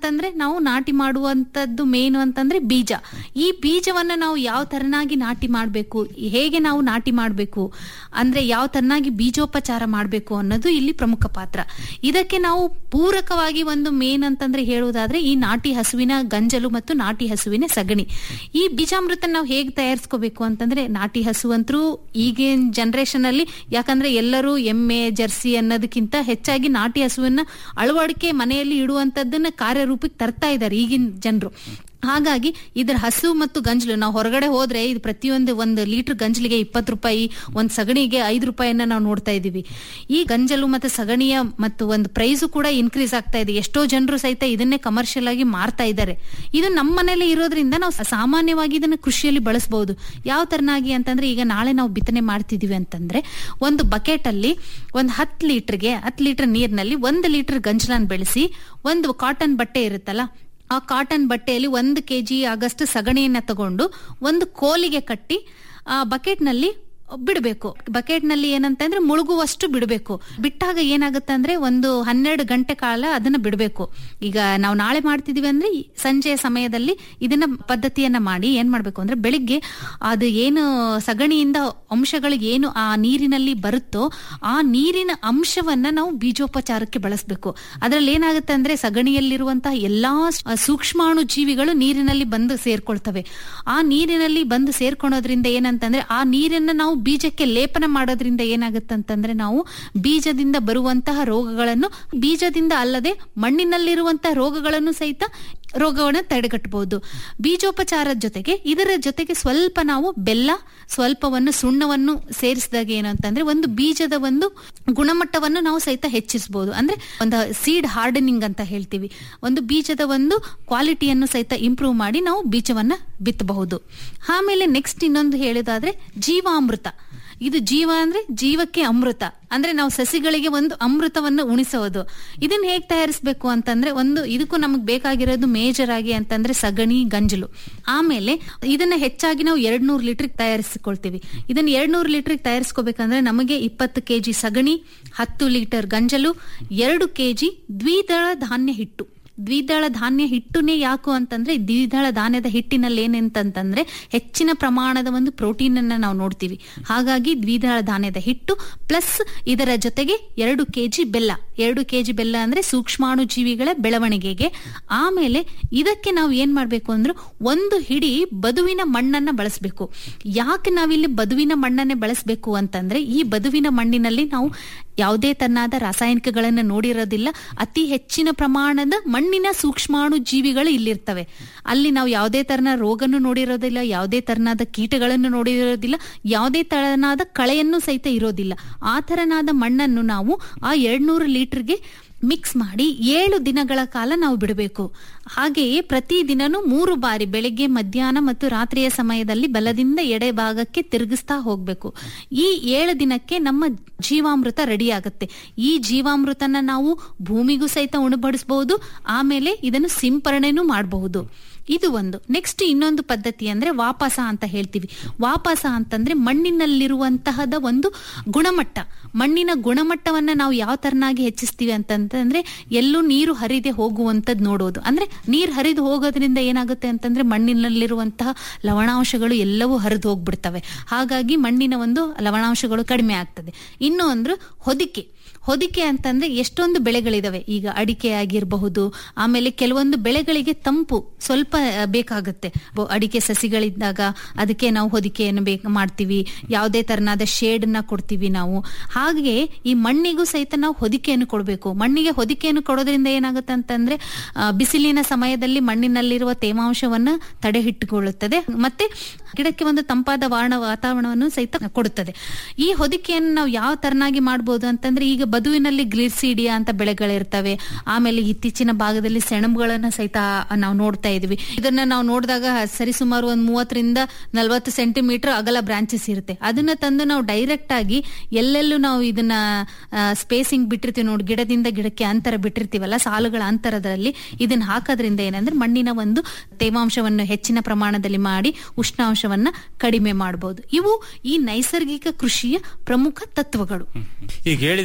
ಅಂತಂದ್ರೆ ನಾವು ನಾಟಿ ಮಾಡುವಂತದ್ದು ಮೇನು ಅಂತಂದ್ರೆ ಬೀಜ ಈ ಬೀಜವನ್ನ ನಾವು ಯಾವ ತರನಾಗಿ ನಾಟಿ ಮಾಡಬೇಕು ಹೇಗೆ ನಾವು ನಾಟಿ ಮಾಡಬೇಕು ಅಂದ್ರೆ ಯಾವ ತರನಾಗಿ ಬೀಜೋಪಚಾರ ಮಾಡಬೇಕು ಅನ್ನೋದು ಇಲ್ಲಿ ಪ್ರಮುಖ ಪಾತ್ರ ಇದಕ್ಕೆ ನಾವು ಪೂರಕವಾಗಿ ಒಂದು ಮೇನ್ ಅಂತಂದ್ರೆ ಹೇಳುವುದಾದ್ರೆ ಈ ನಾಟಿ ಹಸುವಿನ ಗಂಜಲು ಮತ್ತು ನಾಟಿ ಹಸುವಿನ ಸಗಣಿ ಈ ಬೀಜಾಮೃತ ನಾವು ಹೇಗೆ ತಯಾರಿಸ್ಕೋಬೇಕು ಅಂತಂದ್ರೆ ನಾಟಿ ಹಸು ಅಂತರೂ ಈಗಿನ ಜನರೇಷನ್ ಅಲ್ಲಿ ಯಾಕಂದ್ರೆ ಎಲ್ಲರೂ ಎಮ್ಮೆ ಜರ್ಸಿ ಅನ್ನೋದಕ್ಕಿಂತ ಹೆಚ್ಚಾಗಿ ನಾಟಿ ಹಸುವನ್ನ ಅಳವಡಿಕೆ ಮನೆಯಲ್ಲಿ ಇಡುವಂತದ್ದನ್ನ ಕಾರ್ಯರೂಪಕ್ಕೆ ತರ್ತಾ ಇದ್ದಾರೆ ಈಗಿನ ಜನರು ಹಾಗಾಗಿ ಇದರ ಹಸು ಮತ್ತು ಗಂಜಲು ನಾವು ಹೊರಗಡೆ ಹೋದ್ರೆ ಇದು ಪ್ರತಿಯೊಂದು ಒಂದು ಲೀಟರ್ ಗಂಜಲಿಗೆ ಇಪ್ಪತ್ತು ರೂಪಾಯಿ ಒಂದು ಸಗಣಿಗೆ ಐದು ರೂಪಾಯಿನ ನಾವು ನೋಡ್ತಾ ಇದೀವಿ ಈ ಗಂಜಲು ಮತ್ತು ಸಗಣಿಯ ಮತ್ತು ಒಂದು ಪ್ರೈಸು ಕೂಡ ಇನ್ಕ್ರೀಸ್ ಆಗ್ತಾ ಇದೆ ಎಷ್ಟೋ ಜನರು ಸಹಿತ ಇದನ್ನೇ ಕಮರ್ಷಿಯಲ್ ಆಗಿ ಮಾರ್ತಾ ಇದ್ದಾರೆ ಇದು ನಮ್ಮ ಮನೇಲಿ ಇರೋದ್ರಿಂದ ನಾವು ಸಾಮಾನ್ಯವಾಗಿ ಇದನ್ನ ಕೃಷಿಯಲ್ಲಿ ಬಳಸಬಹುದು ಯಾವ ತರನಾಗಿ ಅಂತಂದ್ರೆ ಈಗ ನಾಳೆ ನಾವು ಬಿತ್ತನೆ ಮಾಡ್ತಿದೀವಿ ಅಂತಂದ್ರೆ ಒಂದು ಬಕೆಟ್ ಅಲ್ಲಿ ಒಂದು ಹತ್ತು ಲೀಟರ್ಗೆ ಹತ್ತು ಲೀಟರ್ ನೀರಿನಲ್ಲಿ ಒಂದು ಲೀಟರ್ ಗಂಜಲನ್ ಬೆಳೆಸಿ ಒಂದು ಕಾಟನ್ ಬಟ್ಟೆ ಇರುತ್ತಲ್ಲ ಆ ಕಾಟನ್ ಬಟ್ಟೆಯಲ್ಲಿ ಒಂದು ಕೆಜಿ ಆಗಷ್ಟು ಸಗಣಿಯನ್ನ ತಗೊಂಡು ಒಂದು ಕೋಲಿಗೆ ಕಟ್ಟಿ ಆ ಬಕೆಟ್ನಲ್ಲಿ ಬಿಡಬೇಕು ಬಕೆಟ್ನಲ್ಲಿ ಏನಂತಂದ್ರೆ ಮುಳುಗುವಷ್ಟು ಬಿಡಬೇಕು ಬಿಟ್ಟಾಗ ಏನಾಗುತ್ತೆ ಅಂದ್ರೆ ಒಂದು ಹನ್ನೆರಡು ಗಂಟೆ ಕಾಲ ಅದನ್ನ ಬಿಡಬೇಕು ಈಗ ನಾವು ನಾಳೆ ಮಾಡ್ತಿದೀವಿ ಅಂದ್ರೆ ಈ ಸಂಜೆಯ ಸಮಯದಲ್ಲಿ ಇದನ್ನ ಪದ್ಧತಿಯನ್ನ ಮಾಡಿ ಏನ್ ಮಾಡ್ಬೇಕು ಅಂದ್ರೆ ಬೆಳಿಗ್ಗೆ ಅದು ಏನು ಸಗಣಿಯಿಂದ ಅಂಶಗಳು ಏನು ಆ ನೀರಿನಲ್ಲಿ ಬರುತ್ತೋ ಆ ನೀರಿನ ಅಂಶವನ್ನ ನಾವು ಬೀಜೋಪಚಾರಕ್ಕೆ ಬಳಸಬೇಕು ಅದ್ರಲ್ಲಿ ಏನಾಗುತ್ತೆ ಅಂದ್ರೆ ಸಗಣಿಯಲ್ಲಿರುವಂತಹ ಎಲ್ಲಾ ಸೂಕ್ಷ್ಮಾಣು ಜೀವಿಗಳು ನೀರಿನಲ್ಲಿ ಬಂದು ಸೇರ್ಕೊಳ್ತವೆ ಆ ನೀರಿನಲ್ಲಿ ಬಂದು ಸೇರ್ಕೊಳೋದ್ರಿಂದ ಏನಂತಂದ್ರೆ ಆ ನೀರನ್ನ ನಾವು ಬೀಜಕ್ಕೆ ಲೇಪನ ಮಾಡೋದ್ರಿಂದ ಏನಾಗುತ್ತಂತಂದ್ರೆ ನಾವು ಬೀಜದಿಂದ ಬರುವಂತಹ ರೋಗಗಳನ್ನು ಬೀಜದಿಂದ ಅಲ್ಲದೆ ಮಣ್ಣಿನಲ್ಲಿರುವಂತಹ ರೋಗಗಳನ್ನು ಸಹಿತ ರೋಗವನ್ನು ತಡೆಗಟ್ಟಬಹುದು ಬೀಜೋಪಚಾರದ ಜೊತೆಗೆ ಇದರ ಜೊತೆಗೆ ಸ್ವಲ್ಪ ನಾವು ಬೆಲ್ಲ ಸ್ವಲ್ಪವನ್ನು ಸುಣ್ಣವನ್ನು ಸೇರಿಸಿದಾಗ ಏನು ಅಂತಂದ್ರೆ ಒಂದು ಬೀಜದ ಒಂದು ಗುಣಮಟ್ಟವನ್ನು ನಾವು ಸಹಿತ ಹೆಚ್ಚಿಸಬಹುದು ಅಂದ್ರೆ ಒಂದು ಸೀಡ್ ಹಾರ್ಡನಿಂಗ್ ಅಂತ ಹೇಳ್ತೀವಿ ಒಂದು ಬೀಜದ ಒಂದು ಕ್ವಾಲಿಟಿಯನ್ನು ಸಹಿತ ಇಂಪ್ರೂವ್ ಮಾಡಿ ನಾವು ಬೀಜವನ್ನ ಬಿತ್ತಬಹುದು ಆಮೇಲೆ ನೆಕ್ಸ್ಟ್ ಇನ್ನೊಂದು ಹೇಳಿದಾದ್ರೆ ಜೀವಾಮೃತ ಇದು ಜೀವ ಅಂದ್ರೆ ಜೀವಕ್ಕೆ ಅಮೃತ ಅಂದ್ರೆ ನಾವು ಸಸಿಗಳಿಗೆ ಒಂದು ಅಮೃತವನ್ನು ಉಣಿಸೋದು ಇದನ್ನ ಹೇಗ್ ತಯಾರಿಸಬೇಕು ಅಂತಂದ್ರೆ ಒಂದು ಇದಕ್ಕೂ ನಮಗ್ ಬೇಕಾಗಿರೋದು ಮೇಜರ್ ಆಗಿ ಅಂತಂದ್ರೆ ಸಗಣಿ ಗಂಜಲು ಆಮೇಲೆ ಇದನ್ನ ಹೆಚ್ಚಾಗಿ ನಾವು ಎರಡ್ ನೂರು ಲೀಟರ್ ತಯಾರಿಸಿಕೊಳ್ತೀವಿ ಇದನ್ನ ಎರಡ್ ನೂರು ಲೀಟರ್ ತಯಾರಿಸ್ಕೋಬೇಕಂದ್ರೆ ನಮಗೆ ಇಪ್ಪತ್ತು ಕೆಜಿ ಸಗಣಿ ಹತ್ತು ಲೀಟರ್ ಗಂಜಲು ಎರಡು ಕೆಜಿ ದ್ವಿದಳ ಧಾನ್ಯ ಹಿಟ್ಟು ದ್ವಿದಳ ಧಾನ್ಯ ಹಿಟ್ಟುನೇ ಯಾಕು ಅಂತಂದ್ರೆ ದ್ವಿದಳ ಧಾನ್ಯದ ಹಿಟ್ಟಿನಲ್ಲಿ ಏನಂತಂದ್ರೆ ಹೆಚ್ಚಿನ ಪ್ರಮಾಣದ ಒಂದು ಪ್ರೋಟೀನ್ ಅನ್ನ ನಾವು ನೋಡ್ತೀವಿ ಹಾಗಾಗಿ ದ್ವಿದಳ ಧಾನ್ಯದ ಹಿಟ್ಟು ಪ್ಲಸ್ ಇದರ ಜೊತೆಗೆ ಎರಡು ಕೆಜಿ ಬೆಲ್ಲ ಎರಡು ಕೆಜಿ ಬೆಲ್ಲ ಅಂದ್ರೆ ಸೂಕ್ಷ್ಮಾಣು ಜೀವಿಗಳ ಬೆಳವಣಿಗೆಗೆ ಆಮೇಲೆ ಇದಕ್ಕೆ ನಾವು ಏನ್ ಮಾಡ್ಬೇಕು ಅಂದ್ರೆ ಒಂದು ಹಿಡಿ ಬದುವಿನ ಮಣ್ಣನ್ನ ಬಳಸಬೇಕು ಯಾಕೆ ನಾವಿಲ್ಲಿ ಬದುವಿನ ಮಣ್ಣನ್ನೇ ಬಳಸಬೇಕು ಅಂತಂದ್ರೆ ಈ ಬದುವಿನ ಮಣ್ಣಿನಲ್ಲಿ ನಾವು ಯಾವುದೇ ತರನಾದ ರಾಸಾಯನಿಕಗಳನ್ನು ನೋಡಿರೋದಿಲ್ಲ ಅತಿ ಹೆಚ್ಚಿನ ಪ್ರಮಾಣದ ಮಣ್ಣಿನ ಸೂಕ್ಷ್ಮಾಣು ಜೀವಿಗಳು ಇಲ್ಲಿರ್ತವೆ ಅಲ್ಲಿ ನಾವು ಯಾವುದೇ ತರನ ರೋಗನು ನೋಡಿರೋದಿಲ್ಲ ಯಾವುದೇ ತರನಾದ ಕೀಟಗಳನ್ನು ನೋಡಿರೋದಿಲ್ಲ ಯಾವುದೇ ತರನಾದ ಕಳೆಯನ್ನು ಸಹಿತ ಇರೋದಿಲ್ಲ ಆ ತರನಾದ ಮಣ್ಣನ್ನು ನಾವು ಆ ಎರಡ್ನೂರು ಲೀಟರ್ಗೆ ಮಿಕ್ಸ್ ಮಾಡಿ ಏಳು ದಿನಗಳ ಕಾಲ ನಾವು ಬಿಡಬೇಕು ಹಾಗೆಯೇ ಪ್ರತಿ ದಿನನೂ ಮೂರು ಬಾರಿ ಬೆಳಗ್ಗೆ ಮಧ್ಯಾಹ್ನ ಮತ್ತು ರಾತ್ರಿಯ ಸಮಯದಲ್ಲಿ ಬಲದಿಂದ ಎಡೆ ಭಾಗಕ್ಕೆ ತಿರುಗಿಸ್ತಾ ಹೋಗ್ಬೇಕು ಈ ಏಳು ದಿನಕ್ಕೆ ನಮ್ಮ ಜೀವಾಮೃತ ರೆಡಿ ಆಗುತ್ತೆ ಈ ಜೀವಾಮೃತನ ನಾವು ಭೂಮಿಗೂ ಸಹಿತ ಉಣಬಡಿಸಬಹುದು ಆಮೇಲೆ ಇದನ್ನು ಸಿಂಪರಣೆನೂ ಮಾಡಬಹುದು ಇದು ಒಂದು ನೆಕ್ಸ್ಟ್ ಇನ್ನೊಂದು ಪದ್ಧತಿ ಅಂದ್ರೆ ವಾಪಸ ಅಂತ ಹೇಳ್ತೀವಿ ವಾಪಸ ಅಂತಂದ್ರೆ ಮಣ್ಣಿನಲ್ಲಿರುವಂತಹದ ಒಂದು ಗುಣಮಟ್ಟ ಮಣ್ಣಿನ ಗುಣಮಟ್ಟವನ್ನ ನಾವು ಯಾವ ತರನಾಗಿ ಹೆಚ್ಚಿಸ್ತೀವಿ ಅಂತಂದ್ರೆ ಎಲ್ಲೂ ನೀರು ಹರಿದೆ ಹೋಗುವಂತದ್ ನೋಡೋದು ಅಂದ್ರೆ ನೀರು ಹರಿದು ಹೋಗೋದ್ರಿಂದ ಏನಾಗುತ್ತೆ ಅಂತಂದ್ರೆ ಮಣ್ಣಿನಲ್ಲಿರುವಂತಹ ಲವಣಾಂಶಗಳು ಎಲ್ಲವೂ ಹರಿದು ಹೋಗ್ಬಿಡ್ತವೆ ಹಾಗಾಗಿ ಮಣ್ಣಿನ ಒಂದು ಲವಣಾಂಶಗಳು ಕಡಿಮೆ ಆಗ್ತದೆ ಇನ್ನು ಅಂದ್ರೆ ಹೊದಿಕೆ ಹೊದಿಕೆ ಅಂತಂದ್ರೆ ಎಷ್ಟೊಂದು ಬೆಳೆಗಳಿದಾವೆ ಈಗ ಅಡಿಕೆ ಆಗಿರಬಹುದು ಆಮೇಲೆ ಕೆಲವೊಂದು ಬೆಳೆಗಳಿಗೆ ತಂಪು ಸ್ವಲ್ಪ ಬೇಕಾಗುತ್ತೆ ಅಡಿಕೆ ಸಸಿಗಳಿದ್ದಾಗ ಅದಕ್ಕೆ ನಾವು ಹೊದಿಕೆಯನ್ನು ಬೇಕು ಮಾಡ್ತೀವಿ ಯಾವುದೇ ತರನಾದ ಶೇಡ್ ನ ಕೊಡ್ತೀವಿ ನಾವು ಹಾಗೆ ಈ ಮಣ್ಣಿಗೂ ಸಹಿತ ನಾವು ಹೊದಿಕೆಯನ್ನು ಕೊಡಬೇಕು ಮಣ್ಣಿಗೆ ಹೊದಿಕೆಯನ್ನು ಕೊಡೋದ್ರಿಂದ ಏನಾಗುತ್ತೆ ಅಂತಂದ್ರೆ ಬಿಸಿಲಿನ ಸಮಯದಲ್ಲಿ ಮಣ್ಣಿನಲ್ಲಿರುವ ತೇವಾಂಶವನ್ನು ತಡೆ ಹಿಟ್ಟುಕೊಳ್ಳುತ್ತದೆ ಮತ್ತೆ ಗಿಡಕ್ಕೆ ಒಂದು ತಂಪಾದ ವಾಣ ವಾತಾವರಣವನ್ನು ಸಹಿತ ಕೊಡುತ್ತದೆ ಈ ಹೊದಿಕೆಯನ್ನು ನಾವು ಯಾವ ತರನಾಗಿ ಮಾಡಬಹುದು ಅಂತಂದ್ರೆ ಈಗ ಬದುವಿನಲ್ಲಿ ಗ್ಲಿಸಿಡಿಯಾ ಅಂತ ಬೆಳೆಗಳಿರ್ತವೆ ಆಮೇಲೆ ಇತ್ತೀಚಿನ ಭಾಗದಲ್ಲಿ ಸೆಣಬುಗಳನ್ನ ಸಹಿತ ನಾವು ನೋಡ್ತಾ ಇದೀವಿ ಇದನ್ನ ನಾವು ನೋಡಿದಾಗ ಸರಿಸುಮಾರು ಒಂದ್ ಮೂವತ್ತರಿಂದ ನಲ್ವತ್ತು ಸೆಂಟಿಮೀಟರ್ ಅಗಲ ಬ್ರಾಂಚಸ್ ಇರುತ್ತೆ ಅದನ್ನ ತಂದು ನಾವು ಡೈರೆಕ್ಟ್ ಆಗಿ ಎಲ್ಲೆಲ್ಲೂ ನಾವು ಇದನ್ನ ಸ್ಪೇಸಿಂಗ್ ಬಿಟ್ಟಿರ್ತೀವಿ ನೋಡಿ ಗಿಡದಿಂದ ಗಿಡಕ್ಕೆ ಅಂತರ ಬಿಟ್ಟಿರ್ತೀವಲ್ಲ ಸಾಲುಗಳ ಅಂತರದಲ್ಲಿ ಇದನ್ನ ಹಾಕೋದ್ರಿಂದ ಏನಂದ್ರೆ ಮಣ್ಣಿನ ಒಂದು ತೇವಾಂಶವನ್ನು ಹೆಚ್ಚಿನ ಪ್ರಮಾಣದಲ್ಲಿ ಮಾಡಿ ಉಷ್ಣಾಂಶವನ್ನ ಕಡಿಮೆ ಮಾಡಬಹುದು ಇವು ಈ ನೈಸರ್ಗಿಕ ಕೃಷಿಯ ಪ್ರಮುಖ ತತ್ವಗಳು ಈಗ ಹೇಳಿದ್ರ ನೀವು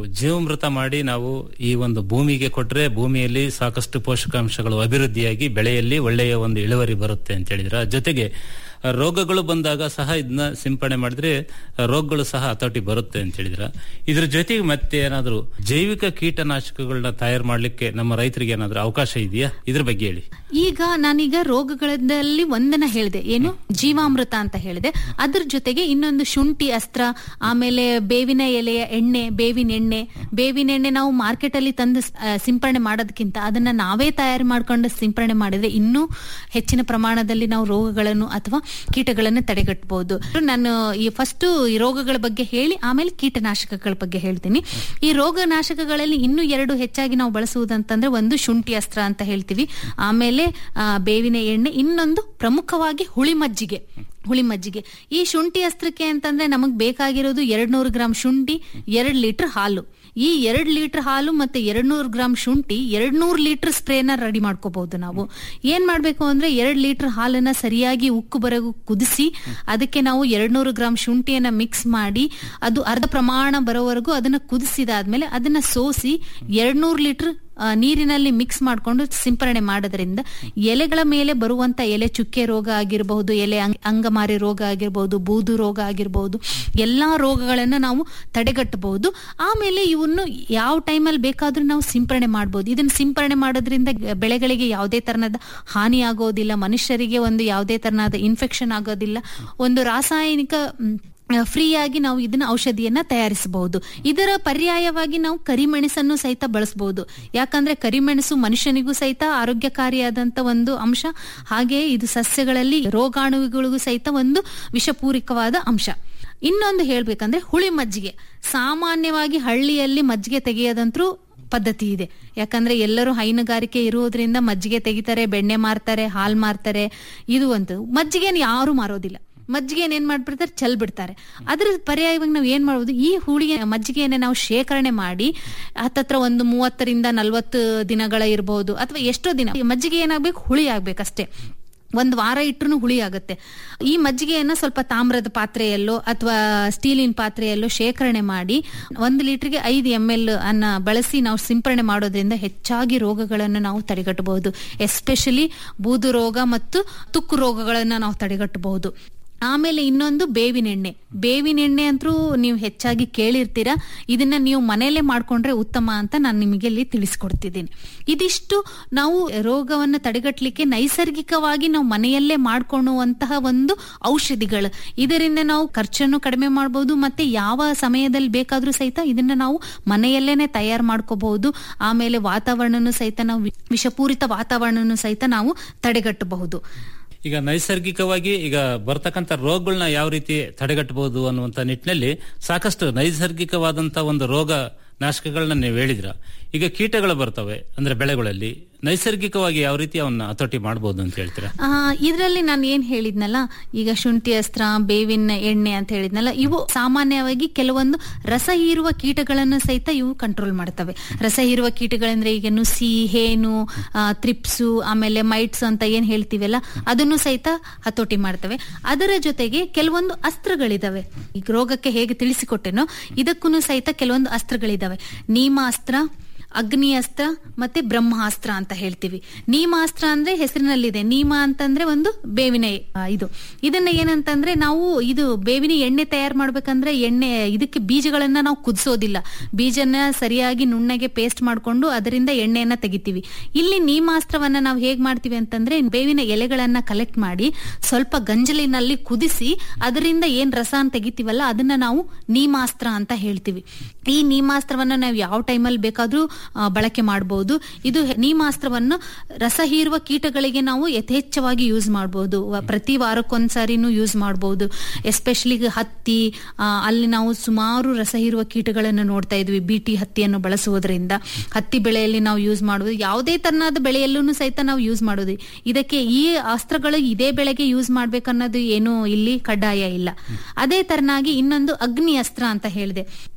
ಜೀವಾಮೃತ ಮಾಡಿ ನಾವು ಈ ಒಂದು ಭೂಮಿಗೆ ಕೊಟ್ರೆ ಭೂಮಿಯಲ್ಲಿ ಸಾಕಷ್ಟು ಪೋಷಕಾಂಶಗಳು ಅಭಿವೃದ್ಧಿಯಾಗಿ ಬೆಳೆಯಲ್ಲಿ ಒಳ್ಳೆಯ ಒಂದು ಇಳುವರಿ ಬರುತ್ತೆ ಅಂತ ಹೇಳಿದ್ರ ಜೊತೆಗೆ ಆ, ರೋಗಗಳು ಬಂದಾಗ ಸಹ ಇದನ್ನ ಸಿಂಪಡಣೆ ಮಾಡಿದ್ರೆ ಆ, ರೋಗಗಳು ಸಹ ಹತೋಟಿ ಬರುತ್ತೆ ಅಂತ ಹೇಳಿದ್ರ ಇದ್ರ ಜೊತೆಗೆ ಮತ್ತೆ ಏನಾದ್ರು ಜೈವಿಕ ಕೀಟನಾಶಕಗಳನ್ನ ತಯಾರು ಮಾಡ್ಲಿಕ್ಕೆ ನಮ್ಮ ರೈತರಿಗೆ ಏನಾದ್ರು ಅವಕಾಶ ಇದೆಯಾ ಇದ್ರ ಬಗ್ಗೆ ಹೇಳಿ ಈಗ ನಾನೀಗ ರೋಗಗಳಲ್ಲಿ ಒಂದನ್ನ ಹೇಳಿದೆ ಏನು ಜೀವಾಮೃತ ಅಂತ ಹೇಳಿದೆ ಅದ್ರ ಜೊತೆಗೆ ಇನ್ನೊಂದು ಶುಂಠಿ ಅಸ್ತ್ರ ಆಮೇಲೆ ಬೇವಿನ ಎಲೆಯ ಎಣ್ಣೆ ಬೇವಿನ ಎಣ್ಣೆ ಬೇವಿನ ಎಣ್ಣೆ ನಾವು ಮಾರ್ಕೆಟ್ ಅಲ್ಲಿ ತಂದು ಆ, ಸಿಂಪರಣೆ ಮಾಡೋದಕ್ಕಿಂತ ಅದನ್ನ ನಾವೇ ತಯಾರು ಮಾಡ್ಕೊಂಡು ಸಿಂಪರಣೆ ಮಾಡಿದ್ರೆ ಇನ್ನೂ ಹೆಚ್ಚಿನ ಪ್ರಮಾಣದಲ್ಲಿ ನಾವು ರೋಗಗಳನ್ನು ಅಥವಾ ಕೀಟಗಳನ್ನು ತಡೆಗಟ್ಟಬಹುದು ನಾನು ಈ ಫಸ್ಟ್ ಈ ರೋಗಗಳ ಬಗ್ಗೆ ಹೇಳಿ ಆಮೇಲೆ ಕೀಟನಾಶಕಗಳ ಬಗ್ಗೆ ಹೇಳ್ತೀನಿ ಈ ರೋಗನಾಶಕಗಳಲ್ಲಿ ಇನ್ನೂ ಎರಡು ಹೆಚ್ಚಾಗಿ ನಾವು ಬಳಸುವುದಂತಂದ್ರೆ ಒಂದು ಶುಂಠಿ ಅಸ್ತ್ರ ಅಂತ ಹೇಳ್ತೀವಿ ಆಮೇಲೆ ಆ, ಬೇವಿನ ಎಣ್ಣೆ ಇನ್ನೊಂದು ಪ್ರಮುಖವಾಗಿ ಹುಳಿ ಮಜ್ಜಿಗೆ ಹುಳಿ ಮಜ್ಜಿಗೆ ಈ ಶುಂಠಿ ಅಸ್ತ್ರಕ್ಕೆ ಅಂತಂದ್ರೆ ನಮಗ್ ಬೇಕಾಗಿರೋದು ಎರಡ್ ನೂರು ಗ್ರಾಮ್ ಶುಂಠಿ ಎರಡ್ ಲೀಟರ್ ಹಾಲು ಈ ಎರಡ್ ಲೀಟರ್ ಹಾಲು ಮತ್ತೆ ಎರಡ್ ನೂರು ಗ್ರಾಮ್ ಶುಂಠಿ ಎರಡ್ ನೂರು ಲೀಟರ್ ಸ್ಪ್ರೇನ ರೆಡಿ ಮಾಡ್ಕೋಬಹುದು ನಾವು ಏನ್ ಮಾಡ್ಬೇಕು ಅಂದ್ರೆ ಎರಡ್ ಲೀಟರ್ ಹಾಲನ್ನ ಸರಿಯಾಗಿ ಉಕ್ಕು ಬರಗು ಕುದಿಸಿ ಅದಕ್ಕೆ ನಾವು ಎರಡ್ ನೂರು ಗ್ರಾಮ್ ಶುಂಠಿಯನ್ನ ಮಿಕ್ಸ್ ಮಾಡಿ ಅದು ಅರ್ಧ ಪ್ರಮಾಣ ಬರೋವರೆಗೂ ಅದನ್ನ ಕುದಿಸಿದಾದ್ಮೇಲೆ ಅದನ್ನ ಸೋಸಿ ಎರಡ್ ನೂರು ಲೀಟರ್ ಆ, ನೀರಿನಲ್ಲಿ ಮಿಕ್ಸ್ ಮಾಡ್ಕೊಂಡು ಸಿಂಪರಣೆ ಮಾಡೋದ್ರಿಂದ ಎಲೆಗಳ ಮೇಲೆ ಬರುವಂತ ಎಲೆ ಚುಕ್ಕೆ ರೋಗ ಆಗಿರಬಹುದು ಎಲೆ ಅಂಗ್- ಅಂಗಮಾರಿ ರೋಗ ಆಗಿರಬಹುದು ಬೂದು ರೋಗ ಆಗಿರಬಹುದು ಎಲ್ಲಾ ರೋಗಗಳನ್ನ ನಾವು ತಡೆಗಟ್ಟಬಹುದು ಆಮೇಲೆ ಇವನ್ನು ಯಾವ ಟೈಮಲ್ಲಿ ಬೇಕಾದ್ರೂ ನಾವು ಸಿಂಪರಣೆ ಮಾಡಬಹುದು ಇದನ್ನ ಸಿಂಪರಣೆ ಮಾಡೋದ್ರಿಂದ ಗ- ಬೆಳೆಗಳಿಗೆ ಯಾವುದೇ ತರನಾದ ಹಾನಿ ಆಗೋದಿಲ್ಲ ಮನುಷ್ಯರಿಗೆ ಒಂದು ಯಾವುದೇ ತರನಾದ ಇನ್ಫೆಕ್ಷನ್ ಆಗೋದಿಲ್ಲ ಒಂದು ರಾಸಾಯನಿಕ ಮ್, ಫ್ರೀ ಆಗಿ ನಾವು ಇದನ್ನ ಔಷಧಿಯನ್ನ ತಯಾರಿಸಬಹುದು ಇದರ ಪರ್ಯಾಯವಾಗಿ ನಾವು ಕರಿಮೆಣಸನ್ನು ಸಹಿತ ಬಳಸಬಹುದು ಯಾಕಂದ್ರೆ ಕರಿಮೆಣಸು ಮನುಷ್ಯನಿಗೂ ಸಹಿತ ಆರೋಗ್ಯಕಾರಿಯಾದಂತ ಒಂದು ಅಂಶ ಹಾಗೆ ಇದು ಸಸ್ಯಗಳಲ್ಲಿ ರೋಗಾಣುಗಳಿಗೂ ಸಹಿತ ಒಂದು ವಿಷಪೂರಿಕವಾದ ಅಂಶ ಇನ್ನೊಂದು ಹೇಳ್ಬೇಕಂದ್ರೆ ಹುಳಿ ಮಜ್ಜಿಗೆ ಸಾಮಾನ್ಯವಾಗಿ ಹಳ್ಳಿಯಲ್ಲಿ ಮಜ್ಜಿಗೆ ತೆಗೆಯೋದಂತರೂ ಪದ್ಧತಿ ಇದೆ ಯಾಕಂದ್ರೆ ಎಲ್ಲರೂ ಹೈನುಗಾರಿಕೆ ಇರುವುದರಿಂದ ಮಜ್ಜಿಗೆ ತೆಗಿತಾರೆ ಬೆಣ್ಣೆ ಮಾರ್ತಾರೆ ಹಾಲ್ ಮಾರ್ತಾರೆ ಇದು ಒಂದು ಮಜ್ಜಿಗೆನ ಯಾರು ಮಾರೋದಿಲ್ಲ ಮಜ್ಜಿಗೆನ ಏನ್ ಮಾಡ್ಬಿಡ್ತಾರೆ ಚೆಲ್ ಬಿಡ್ತಾರೆ ಅದ್ರ ಪರ್ಯಾಯವಾಗಿ ನಾವು ಏನ್ ಮಾಡ್ಬೋದು ಈ ಹುಳಿಗೆ ಮಜ್ಜಿಗೆಯನ್ನ ನಾವು ಶೇಖರಣೆ ಮಾಡಿ ಹತ್ತತ್ರ ಒಂದು ಮೂವತ್ತರಿಂದ ನಲ್ವತ್ತು ದಿನಗಳ ಇರಬಹುದು ಅಥವಾ ಎಷ್ಟೋ ದಿನ ಈ ಮಜ್ಜಿಗೆ ಏನಾಗ್ಬೇಕು ಹುಳಿ ಆಗ್ಬೇಕಷ್ಟೇ ಒಂದು ವಾರ ಇಟ್ಟರು ಹುಳಿ ಆಗುತ್ತೆ ಈ ಮಜ್ಜಿಗೆಯನ್ನ ಸ್ವಲ್ಪ ತಾಮ್ರದ ಪಾತ್ರೆಯಲ್ಲೋ ಅಥವಾ ಸ್ಟೀಲಿನ ಪಾತ್ರೆಯಲ್ಲೋ ಶೇಖರಣೆ ಮಾಡಿ ಒಂದು ಲೀಟರ್ಗೆ ಐದು ಎಂ ಎಲ್ ಅನ್ನ ಬಳಸಿ ನಾವು ಸಿಂಪರಣೆ ಮಾಡೋದ್ರಿಂದ ಹೆಚ್ಚಾಗಿ ರೋಗಗಳನ್ನು ನಾವು ತಡೆಗಟ್ಟಬಹುದು ಎಸ್ಪೆಷಲಿ ಬೂದು ರೋಗ ಮತ್ತು ತುಕ್ಕು ರೋಗಗಳನ್ನ ನಾವು ತಡೆಗಟ್ಟಬಹುದು ಆಮೇಲೆ ಇನ್ನೊಂದು ಬೇವಿನ ಎಣ್ಣೆ ಬೇವಿನ ಎಣ್ಣೆ ಅಂತೂ ನೀವು ಹೆಚ್ಚಾಗಿ ಕೇಳಿರ್ತೀರಾ ಇದನ್ನ ನೀವು ಮನೆಯಲ್ಲೇ ಮಾಡ್ಕೊಂಡ್ರೆ ಉತ್ತಮ ಅಂತ ನಾನು ನಿಮಗೆ ಇಲ್ಲಿ ತಿಳಿಸ್ಕೊಡ್ತಿದ್ದೀನಿ ಇದಿಷ್ಟು ನಾವು ರೋಗವನ್ನು ತಡೆಗಟ್ಟಲಿಕ್ಕೆ ನೈಸರ್ಗಿಕವಾಗಿ ನಾವು ಮನೆಯಲ್ಲೇ ಮಾಡ್ಕೊಳ್ಳುವಂತಹ ಒಂದು ಔಷಧಿಗಳು ಇದರಿಂದ ನಾವು ಖರ್ಚನ್ನು ಕಡಿಮೆ ಮಾಡಬಹುದು ಮತ್ತೆ ಯಾವ ಸಮಯದಲ್ಲಿ ಬೇಕಾದ್ರೂ ಸಹಿತ ಇದನ್ನ ನಾವು ಮನೆಯಲ್ಲೇನೆ ತಯಾರು ಮಾಡ್ಕೋಬಹುದು ಆಮೇಲೆ ವಾತಾವರಣನು ಸಹಿತ ನಾವು ವಿ- ವಿಷಪೂರಿತ ವಾತಾವರಣನು ಸಹಿತ ನಾವು ತಡೆಗಟ್ಟಬಹುದು ಈಗ ನೈಸರ್ಗಿಕವಾಗಿ ಈಗ ಬರ್ತಕ್ಕಂಥ ರೋಗಗಳನ್ನ ಯಾವ ರೀತಿ ತಡೆಗಟ್ಟಬಹುದು ಅನ್ನುವಂತ ನಿಟ್ಟಿನಲ್ಲಿ ಸಾಕಷ್ಟು ನೈಸರ್ಗಿಕವಾದಂತ ಒಂದು ರೋಗ ನಾಶಕಗಳನ್ನ ನೀವು ಹೇಳಿದ್ರ ಈಗ ಕೀಟಗಳು ಬರ್ತವೆ ಅಂದ್ರೆ ಬೆಳೆಗಳಲ್ಲಿ ನೈಸರ್ಗಿಕವಾಗಿ ಯಾವ ರೀತಿ ಅವನ್ನ ಹತೋಟಿ ಮಾಡಬಹುದು ಅಂತ ಹೇಳ್ತೀರಾ ಆ, ಇದ್ರಲ್ಲಿ ನಾನು ಏನ್ ಹೇಳಿದ್ನಲ್ಲ ಈಗ ಶುಂಠಿ ಅಸ್ತ್ರ ಬೇವಿನ ಎಣ್ಣೆ ಅಂತ ಹೇಳಿದ್ನಲ್ಲ ಇವು ಸಾಮಾನ್ಯವಾಗಿ ಕೆಲವೊಂದು ರಸ ಹೀರುವ ಕೀಟಗಳನ್ನು ಸಹಿತ ಇವು ಕಂಟ್ರೋಲ್ ಮಾಡ್ತವೆ ರಸ ಹೀರುವ ಕೀಟಗಳಂದ್ರೆ ಈಗ ನುಸಿ ಹೇನು ಆ, ತ್ರಿಪ್ಸು ಆಮೇಲೆ ಮೈಟ್ಸ್ ಅಂತ ಏನ್ ಹೇಳ್ತೀವಲ್ಲ ಅದನ್ನು ಸಹಿತ ಹತೋಟಿ ಮಾಡ್ತವೆ ಅದರ ಜೊತೆಗೆ ಕೆಲವೊಂದು ಅಸ್ತ್ರಗಳಿದಾವೆ ಈಗ ರೋಗಕ್ಕೆ ಹೇಗೆ ತಿಳಿಸಿಕೊಟ್ಟೆನೋ ಇದಕ್ಕೂ ಸಹಿತ ಕೆಲವೊಂದು ಅಸ್ತ್ರಗಳಿದಾವೆ ನೀಮ ಅಸ್ತ್ರ ಅಗ್ನಿ ಅಸ್ತ್ರ ಮತ್ತೆ ಬ್ರಹ್ಮಾಸ್ತ್ರ ಅಂತ ಹೇಳ್ತೀವಿ ನೀಮಾಸ್ತ್ರ ಅಂದ್ರೆ ಹೆಸರಿನಲ್ಲಿದೆ ನೀಮ ಅಂತಂದ್ರೆ ಒಂದು ಬೇವಿನ ಆ, ಇದು ಇದನ್ನ ಏನಂತಂದ್ರೆ ನಾವು ಇದು ಬೇವಿನ ಎಣ್ಣೆ ತಯಾರು ಮಾಡ್ಬೇಕಂದ್ರೆ ಎಣ್ಣೆ ಇದಕ್ಕೆ ಬೀಜಗಳನ್ನ ನಾವು ಕುದಿಸೋದಿಲ್ಲ ಬೀಜನ ಸರಿಯಾಗಿ ನುಣ್ಣಗೆ ಪೇಸ್ಟ್ ಮಾಡ್ಕೊಂಡು ಅದರಿಂದ ಎಣ್ಣೆಯನ್ನ ತೆಗಿತೀವಿ ಇಲ್ಲಿ ನೀಮಾಸ್ತ್ರವನ್ನ ನಾವು ಹೇಗ್ ಮಾಡ್ತೀವಿ ಅಂತಂದ್ರೆ ಬೇವಿನ ಎಲೆಗಳನ್ನ ಕಲೆಕ್ಟ್ ಮಾಡಿ ಸ್ವಲ್ಪ ಗಂಜಲಿನಲ್ಲಿ ಕುದಿಸಿ ಅದರಿಂದ ಏನ್ ರಸಾನ್ ತೆಗಿತೀವಲ್ಲ ಅದನ್ನ ನಾವು ನೀಮಾಸ್ತ್ರ ಅಂತ ಹೇಳ್ತೀವಿ ಈ ನೀಮಾಸ್ತ್ರವನ್ನ ನಾವು ಯಾವ ಟೈಮಲ್ಲಿ ಬೇಕಾದ್ರೂ ಆ, ಬಳಕೆ ಮಾಡಬಹುದು ಇದು ಹೆ- ನೀಮಾಸ್ತ್ರವನ್ನು ರಸ ಹೀರುವ ಕೀಟಗಳಿಗೆ ನಾವು ಯಥೇಚ್ಛವಾಗಿ ಯೂಸ್ ಮಾಡಬಹುದು ಪ್ರತಿ ವಾರಕ್ಕೊಂದ್ಸಾರಿನೂ ಯೂಸ್ ಮಾಡಬಹುದು ಎಸ್ಪೆಷಲಿ ಹತ್ತಿ ಆ, ಅಲ್ಲಿ ನಾವು ಸುಮಾರು ರಸ ಹೀರುವ ಕೀಟಗಳನ್ನು ನೋಡ್ತಾ ಇದ್ವಿ ಬಿಟಿ ಹತ್ತಿಯನ್ನು ಬಳಸುವುದರಿಂದ ಹತ್ತಿ ಬೆಳೆಯಲ್ಲಿ ನಾವು ಯೂಸ್ ಮಾಡುವುದು ಯಾವುದೇ ತರನಾದ ಬೆಳೆಯಲ್ಲೂ ಸಹಿತ ನಾವು ಯೂಸ್ ಮಾಡೋದು ಇದಕ್ಕೆ ಈ ಅಸ್ತ್ರಗಳು ಇದೇ ಬೆಳೆಗೆ ಯೂಸ್ ಮಾಡ್ಬೇಕನ್ನೋದು ಏನು ಇಲ್ಲಿ ಕಡ್ಡಾಯ ಇಲ್ಲ ಅದೇ ತರನಾಗಿ ಇನ್ನೊಂದು ಅಗ್ನಿ ಅಸ್ತ್ರ ಅಂತ ಹೇಳಿದೆ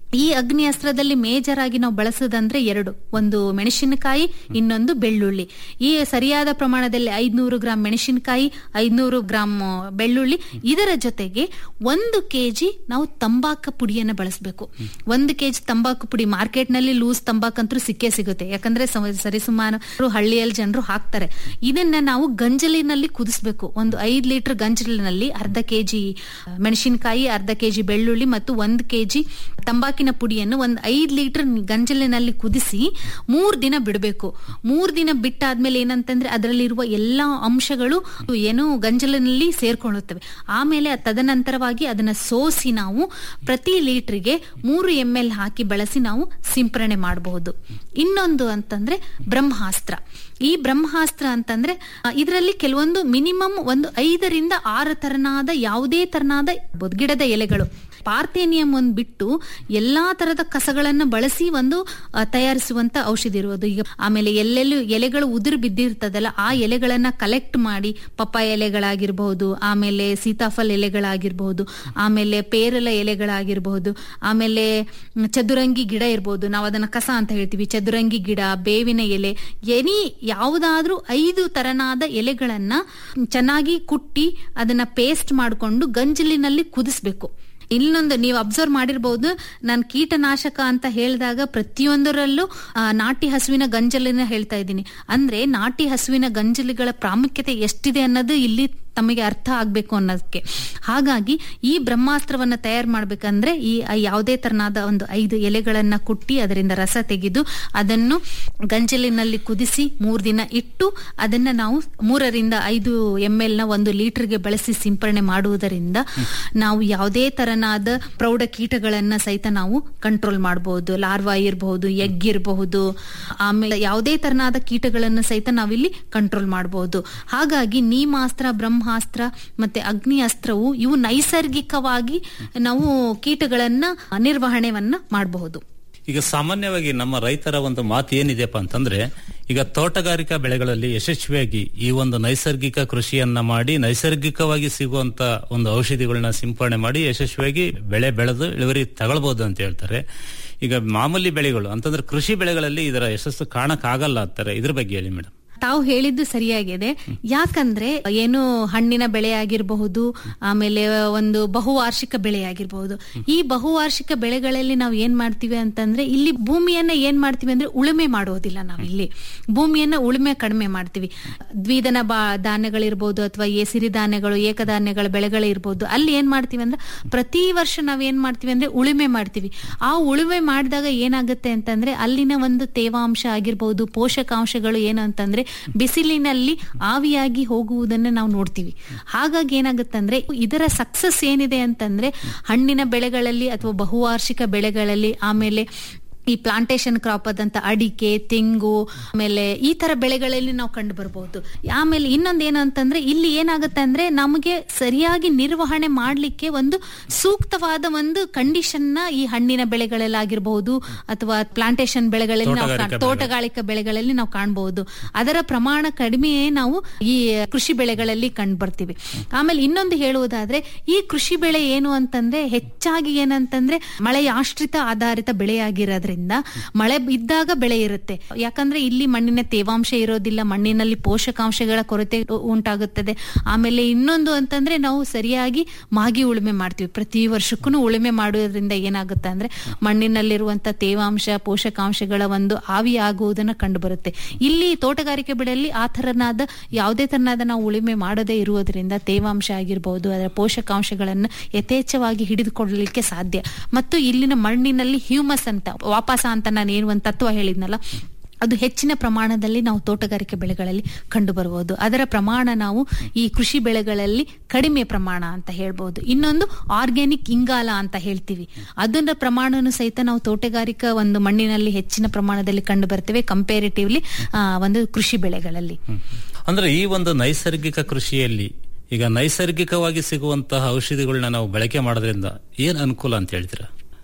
ಈ ಅಗ್ನಿ ಅಸ್ತ್ರದಲ್ಲಿ ಮೇಜರ್ ಆಗಿ ನಾವು ಬಳಸೋದಂದ್ರೆ ಎರಡು ಒಂದು ಮೆಣಸಿನಕಾಯಿ ಇನ್ನೊಂದು ಬೆಳ್ಳುಳ್ಳಿ ಈ ಸರಿಯಾದ ಪ್ರಮಾಣದಲ್ಲಿ ಐದ್ನೂರು ಗ್ರಾಂ ಮೆಣಸಿನಕಾಯಿ ಐದ್ನೂರು ಗ್ರಾಂ ಬೆಳ್ಳುಳ್ಳಿ ಇದರ ಜೊತೆಗೆ ಒಂದು ಕೆಜಿ ನಾವು ತಂಬಾಕು ಪುಡಿಯನ್ನು ಬಳಸಬೇಕು ಒಂದು ಕೆಜಿ ತಂಬಾಕು ಪುಡಿ ಮಾರ್ಕೆಟ್ ನಲ್ಲಿ ಲೂಸ್ ತಂಬಾಕಂತೂ ಸಿಕ್ಕೇ ಸಿಗುತ್ತೆ ಯಾಕಂದ್ರೆ ಸಮ- ಸರಿಸುಮಾರು ಹಳ್ಳಿಯಲ್ಲಿ ಜನರು ಹಾಕ್ತಾರೆ ಇದನ್ನ ನಾವು ಗಂಜಲಿನಲ್ಲಿ ಕುದಿಸ್ಬೇಕು ಒಂದು ಐದ್ ಲೀಟರ್ ಗಂಜಲಿನಲ್ಲಿ ಅರ್ಧ ಕೆಜಿ ಮೆಣಸಿನಕಾಯಿ ಅರ್ಧ ಕೆಜಿ ಬೆಳ್ಳುಳ್ಳಿ ಮತ್ತು ಒಂದು ಕೆಜಿ ತಂಬಾಕಿನ ಪುಡಿಯನ್ನು ಒಂದು ಐದ್ ಲೀಟರ್ ಗಂಜಲಿನಲ್ಲಿ ಕುದಿಸಿ ಮೂರ್ ದಿನ ಬಿಡಬೇಕು ಮೂರ್ ದಿನ ಬಿಟ್ಟಾದ್ಮೇಲೆ ಏನಂತಂದ್ರೆ ಅದರಲ್ಲಿರುವ ಎಲ್ಲಾ ಅಂಶಗಳು ಏನು ಗಂಜಲಿನಲ್ಲಿ ಸೇರ್ಕೊಳ್ಳುತ್ತವೆ ಆಮೇಲೆ ತದನಂತರವಾಗಿ ಅದನ್ನ ಸೋಸಿ ನಾವು ಪ್ರತಿ ಲೀಟರ್ಗೆ ಮೂರು ಎಂ ಎಲ್ ಹಾಕಿ ಬಳಸಿ ನಾವು ಸಿಂಪರಣೆ ಮಾಡಬಹುದು ಇನ್ನೊಂದು ಅಂತಂದ್ರೆ ಬ್ರಹ್ಮಾಸ್ತ್ರ ಈ ಬ್ರಹ್ಮಾಸ್ತ್ರ ಅಂತಂದ್ರೆ ಇದರಲ್ಲಿ ಕೆಲವೊಂದು ಮಿನಿಮಮ್ ಒಂದು ಐದರಿಂದ ಆರು ತರನಾದ ಯಾವುದೇ ತರನಾದ ಬೊದ್ಗಿಡದ ಎಲೆಗಳು ಪಾರ್ಥೇನಿಯಂ ಒಂದು ಬಿಟ್ಟು ಎಲ್ಲಾ ತರದ ಕಸಗಳನ್ನ ಬಳಸಿ ಒಂದು ಆ, ತಯಾರಿಸುವಂತ ಔಷಧಿ ಇರುವುದು ಈಗ ಆಮೇಲೆ ಎಲ್ಲೆಲ್ಲೂ ಎಲೆಗಳು ಉದುರು ಬಿದ್ದಿರ್ತದಲ್ಲ ಆ ಎಲೆಗಳನ್ನ ಕಲೆಕ್ಟ್ ಮಾಡಿ ಪಪ್ಪಾಯ ಎಲೆಗಳಾಗಿರ್ಬಹುದು ಆಮೇಲೆ ಸೀತಾಫಲ್ ಎಲೆಗಳಾಗಿರ್ಬಹುದು ಆಮೇಲೆ ಪೇರಲ ಎಲೆಗಳಾಗಿರ್ಬಹುದು ಆಮೇಲೆ ಮ್, ಚದುರಂಗಿ ಗಿಡ ಇರ್ಬೋದು ನಾವು ಅದನ್ನ ಕಸ ಅಂತ ಹೇಳ್ತೀವಿ ಚದುರಂಗಿ ಗಿಡ ಬೇವಿನ ಎಲೆ ಎನಿ ಯಾವುದಾದ್ರೂ ಐದು ತರನಾದ ಎಲೆಗಳನ್ನ ಚೆನ್ನಾಗಿ ಕುಟ್ಟಿ ಅದನ್ನ ಪೇಸ್ಟ್ ಮಾಡಿಕೊಂಡು ಗಂಜಲಿನಲ್ಲಿ ಕುದಿಸ್ಬೇಕು ಇನ್ನೊಂದು ನೀವು ಅಬ್ಸರ್ವ್ ಮಾಡಿರ್ಬಹುದು ನಾನು ಕೀಟನಾಶಕ ಅಂತ ಹೇಳಿದಾಗ ಪ್ರತಿಯೊಂದರಲ್ಲೂ ಆ, ನಾಟಿ ಹಸುವಿನ ಗಂಜಲಿನ ಹೇಳ್ತಾ ಇದ್ದೀನಿ ಅಂದ್ರೆ ನಾಟಿ ಹಸುವಿನ ಗಂಜಲಿಗಳ ಪ್ರಾಮುಖ್ಯತೆ ಎಷ್ಟಿದೆ ಅನ್ನೋದು ಇಲ್ಲಿ ತಮಗೆ ಅರ್ಥ ಆಗ್ಬೇಕು ಅನ್ನೋದಕ್ಕೆ ಹಾಗಾಗಿ ಈ ಬ್ರಹ್ಮಾಸ್ತ್ರವನ್ನ ತಯಾರು ಮಾಡ್ಬೇಕಂದ್ರೆ ಈ ಯಾವುದೇ ತರನಾದ ಒಂದು ಐದು ಎಲೆಗಳನ್ನ ಕುಟ್ಟಿ ಅದರಿಂದ ರಸ ತೆಗೆದು ಅದನ್ನು ಗಂಜಲಿನಲ್ಲಿ ಕುದಿಸಿ ಮೂರ್ ದಿನ ಇಟ್ಟು ಅದನ್ನ ನಾವು ಮೂರರಿಂದ ಐದು ಎಂ ಎಲ್ ನ ಒಂದು ಲೀಟರ್ಗೆ ಬಳಸಿ ಸಿಂಪರಣೆ ಮಾಡುವುದರಿಂದ ನಾವು ಯಾವುದೇ ತರನಾದ ಪ್ರೌಢ ಕೀಟಗಳನ್ನ ಸಹಿತ ನಾವು ಕಂಟ್ರೋಲ್ ಮಾಡಬಹುದು ಲಾರ್ವಾ ಇರಬಹುದು ಎಗ್ ಇರಬಹುದು ಆಮೇಲೆ ಯಾವುದೇ ತರನಾದ ಕೀಟಗಳನ್ನು ಸಹಿತ ನಾವಿಲ್ಲಿ ಕಂಟ್ರೋಲ್ ಮಾಡಬಹುದು ಹಾಗಾಗಿ ನೀಮಾಸ್ತ್ರ ಬ್ರಹ್ಮಾಸ್ತ್ರ ಮತ್ತೆ ಅಗ್ನಿ ಅಸ್ತ್ರವು ಇವು ನೈಸರ್ಗಿಕವಾಗಿ ನಾವು ಕೀಟಗಳನ್ನ ನಿರ್ವಹಣೆವನ್ನ ಮಾಡಬಹುದು ಈಗ ಸಾಮಾನ್ಯವಾಗಿ ನಮ್ಮ ರೈತರ ಒಂದು ಮಾತು ಏನಿದೆಪ್ಪ ಅಂತಂದ್ರೆ ಈಗ ತೋಟಗಾರಿಕಾ ಬೆಳೆಗಳಲ್ಲಿ ಯಶಸ್ವಿಯಾಗಿ ಈ ಒಂದು ನೈಸರ್ಗಿಕ ಕೃಷಿಯನ್ನ ಮಾಡಿ ನೈಸರ್ಗಿಕವಾಗಿ ಸಿಗುವಂತ ಒಂದು ಔಷಧಿಗಳನ್ನ ಸಿಂಪರಣೆ ಮಾಡಿ ಯಶಸ್ವಿಯಾಗಿ ಬೆಳೆ ಬೆಳೆದು ಇಳುವರಿ ತಗೊಳ್ಬಹುದು ಅಂತ ಹೇಳ್ತಾರೆ ಈಗ ಮಾಮೂಲಿ ಬೆಳೆಗಳು ಅಂತಂದ್ರೆ ಕೃಷಿ ಬೆಳೆಗಳಲ್ಲಿ ಇದರ ಯಶಸ್ಸು ಕಾಣಕ್ಕಾಗಲ್ಲ ಅಂತಾರೆ ಇದ್ರ ಬಗ್ಗೆ ಹೇಳಿ ಮೇಡಮ್ ತಾವು ಹೇಳಿದ್ದು ಸರಿಯಾಗಿದೆ ಯಾಕಂದ್ರೆ ಏನು ಹಣ್ಣಿನ ಬೆಳೆ ಆಗಿರಬಹುದು ಆಮೇಲೆ ಒಂದು ಬಹುವಾರ್ಷಿಕ ಬೆಳೆ ಆಗಿರಬಹುದು ಈ ಬಹುವಾರ್ಷಿಕ ಬೆಳೆಗಳಲ್ಲಿ ನಾವು ಏನ್ ಮಾಡ್ತೀವಿ ಅಂತಂದ್ರೆ ಇಲ್ಲಿ ಭೂಮಿಯನ್ನ ಏನ್ ಮಾಡ್ತೀವಿ ಅಂದ್ರೆ ಉಳುಮೆ ಮಾಡೋದಿಲ್ಲ ನಾವಿಲ್ಲಿ ಭೂಮಿಯನ್ನ ಉಳುಮೆ ಕಡಿಮೆ ಮಾಡ್ತೀವಿ ದ್ವಿದನ ಬಾ ಧಾನ್ಯಗಳಿರ್ಬೋದು ಅಥವಾ ಏ ಸಿರಿಧಾನ್ಯಗಳು ಏಕಧಾನ್ಯಗಳ ಬೆಳೆಗಳು ಇರ್ಬೋದು ಅಲ್ಲಿ ಏನ್ ಮಾಡ್ತೀವಿ ಅಂದ್ರೆ ಪ್ರತಿ ವರ್ಷ ನಾವ್ ಏನ್ ಮಾಡ್ತೀವಿ ಅಂದ್ರೆ ಉಳುಮೆ ಮಾಡ್ತೀವಿ ಆ ಉಳುಮೆ ಮಾಡಿದಾಗ ಏನಾಗುತ್ತೆ ಅಂತಂದ್ರೆ ಅಲ್ಲಿನ ಒಂದು ತೇವಾಂಶ ಆಗಿರ್ಬೋದು ಪೋಷಕಾಂಶಗಳು ಏನು ಅಂತಂದ್ರೆ ಬಿಸಿಲಿನಲ್ಲಿ ಆವಿಯಾಗಿ ಹೋಗುವುದನ್ನ ನಾವು ನೋಡ್ತೀವಿ ಹಾಗಾಗಿ ಏನಾಗುತ್ತಂದ್ರೆ ಇದರ ಸಕ್ಸಸ್ ಏನಿದೆ ಅಂತಂದ್ರೆ ಹಣ್ಣಿನ ಬೆಳೆಗಳಲ್ಲಿ ಅಥವಾ ಬಹುವಾರ್ಷಿಕ ಬೆಳೆಗಳಲ್ಲಿ ಆಮೇಲೆ ಈ ಪ್ಲಾಂಟೇಶನ್ ಕ್ರಾಪ್ ಆದಂತ ಅಡಿಕೆ ತೆಂಗು ಆಮೇಲೆ ಈ ತರ ಬೆಳೆಗಳಲ್ಲಿ ನಾವು ಕಂಡು ಬರಬಹುದು ಆಮೇಲೆ ಇನ್ನೊಂದು ಏನು ಅಂತಂದ್ರೆ ಇಲ್ಲಿ ಏನಾಗುತ್ತೆ ಅಂದ್ರೆ ನಮಗೆ ಸರಿಯಾಗಿ ನಿರ್ವಹಣೆ ಮಾಡ್ಲಿಕ್ಕೆ ಒಂದು ಸೂಕ್ತವಾದ ಒಂದು ಕಂಡೀಷನ್ ನ ಈ ಹಣ್ಣಿನ ಬೆಳೆಗಳಲ್ಲಾಗಿರ್ಬಹುದು ಅಥವಾ ಪ್ಲಾಂಟೇಶನ್ ಬೆಳೆಗಳಲ್ಲಿ ನಾವು ತೋಟಗಾರಿಕಾ ಕಾಣ್- ತೋಟಗಾರಿಕಾ ಬೆಳೆಗಳಲ್ಲಿ ನಾವು ಕಾಣಬಹುದು ಅದರ ಪ್ರಮಾಣ ಕಡಿಮೆ ನಾವು ಈ ಕೃಷಿ ಬೆಳೆಗಳಲ್ಲಿ ಕಂಡು ಬರ್ತೀವಿ ಆಮೇಲೆ ಇನ್ನೊಂದು ಹೇಳುವುದಾದ್ರೆ ಈ ಕೃಷಿ ಬೆಳೆ ಏನು ಅಂತಂದ್ರೆ ಹೆಚ್ಚಾಗಿ ಏನಂತಂದ್ರೆ ಮಳೆಯಾಶ್ರಿತ ಆಧಾರಿತ ಬೆಳೆಯಾಗಿರೋದ್ರಿಂದ ಮಳೆ ಇದ್ದಾಗ ಬೆಳೆ ಇರುತ್ತೆ ಯಾಕಂದ್ರೆ ಇಲ್ಲಿ ಮಣ್ಣಿನ ತೇವಾಂಶ ಇರೋದಿಲ್ಲ ಮಣ್ಣಿನಲ್ಲಿ ಪೋಷಕಾಂಶಗಳ ಕೊರತೆ ಉ- ಉಂಟಾಗುತ್ತದೆ ಆಮೇಲೆ ಇನ್ನೊಂದು ಅಂತಂದ್ರೆ ನಾವು ಸರಿಯಾಗಿ ಮಾಗಿ ಉಳುಮೆ ಮಾಡ್ತೀವಿ ಪ್ರತಿ ವರ್ಷಕ್ಕೂ ಉಳುಮೆ ಮಾಡೋದ್ರಿಂದ ಏನಾಗುತ್ತೆ ಅಂದ್ರೆ ಮಣ್ಣಿನಲ್ಲಿರುವಂತ ತೇವಾಂಶ ಪೋಷಕಾಂಶಗಳ ಒಂದು ಆವಿ ಆಗುವುದನ್ನ ಕಂಡು ಬರುತ್ತೆ ಇಲ್ಲಿ ತೋಟಗಾರಿಕೆ ಬೆಳೆಯಲ್ಲಿ ಆ ತರನಾದ ಯಾವುದೇ ತರನಾದ ನಾವು ಉಳುಮೆ ಮಾಡದೇ ಇರುವುದರಿಂದ ತೇವಾಂಶ ಆಗಿರಬಹುದು ಅದರ ಪೋಷಕಾಂಶಗಳನ್ನು ಯಥೇಚ್ಛವಾಗಿ ಹಿಡಿದುಕೊಳ್ಳಲಿಕ್ಕೆ ಸಾಧ್ಯ ಮತ್ತು ಇಲ್ಲಿನ ಮಣ್ಣಿನಲ್ಲಿ ಹ್ಯೂಮಸ್ ಅಂತ ವಾಪಸ ಅಂತ ನಾನು ಏನು ಒಂದು ತತ್ವ ಹೇಳಿದ್ನಲ್ಲ ಅದು ಹೆಚ್ಚಿನ ಪ್ರಮಾಣದಲ್ಲಿ ನಾವು ತೋಟಗಾರಿಕೆ ಬೆಳೆಗಳಲ್ಲಿ ಕಂಡು ಬರಬಹುದು ಅದರ ಪ್ರಮಾಣ ನಾವು ಈ ಕೃಷಿ ಬೆಳೆಗಳಲ್ಲಿ ಕಡಿಮೆ ಪ್ರಮಾಣ ಅಂತ ಹೇಳ್ಬಹುದು ಇನ್ನೊಂದು ಆರ್ಗ್ಯಾನಿಕ್ ಇಂಗಾಲ ಅಂತ ಹೇಳ್ತೀವಿ ಅದರ ಪ್ರಮಾಣನು ಸಹಿತ ನಾವು ತೋಟಗಾರಿಕಾ ಒಂದು ಮಣ್ಣಿನಲ್ಲಿ ಹೆಚ್ಚಿನ ಪ್ರಮಾಣದಲ್ಲಿ ಕಂಡು ಬರ್ತೇವೆ ಕಂಪೇರಿಟಿವ್ಲಿ ಒಂದು ಕೃಷಿ ಬೆಳೆಗಳಲ್ಲಿ ಅಂದ್ರೆ ಈ ಒಂದು ನೈಸರ್ಗಿಕ ಕೃಷಿಯಲ್ಲಿ ಈಗ ನೈಸರ್ಗಿಕವಾಗಿ ಸಿಗುವಂತಹ ಔಷಧಿಗಳನ್ನ ನಾವು ಬಳಕೆ ಮಾಡೋದ್ರಿಂದ ಏನ್ ಅನುಕೂಲ ಅಂತ ಹೇಳ್ತೀರಾ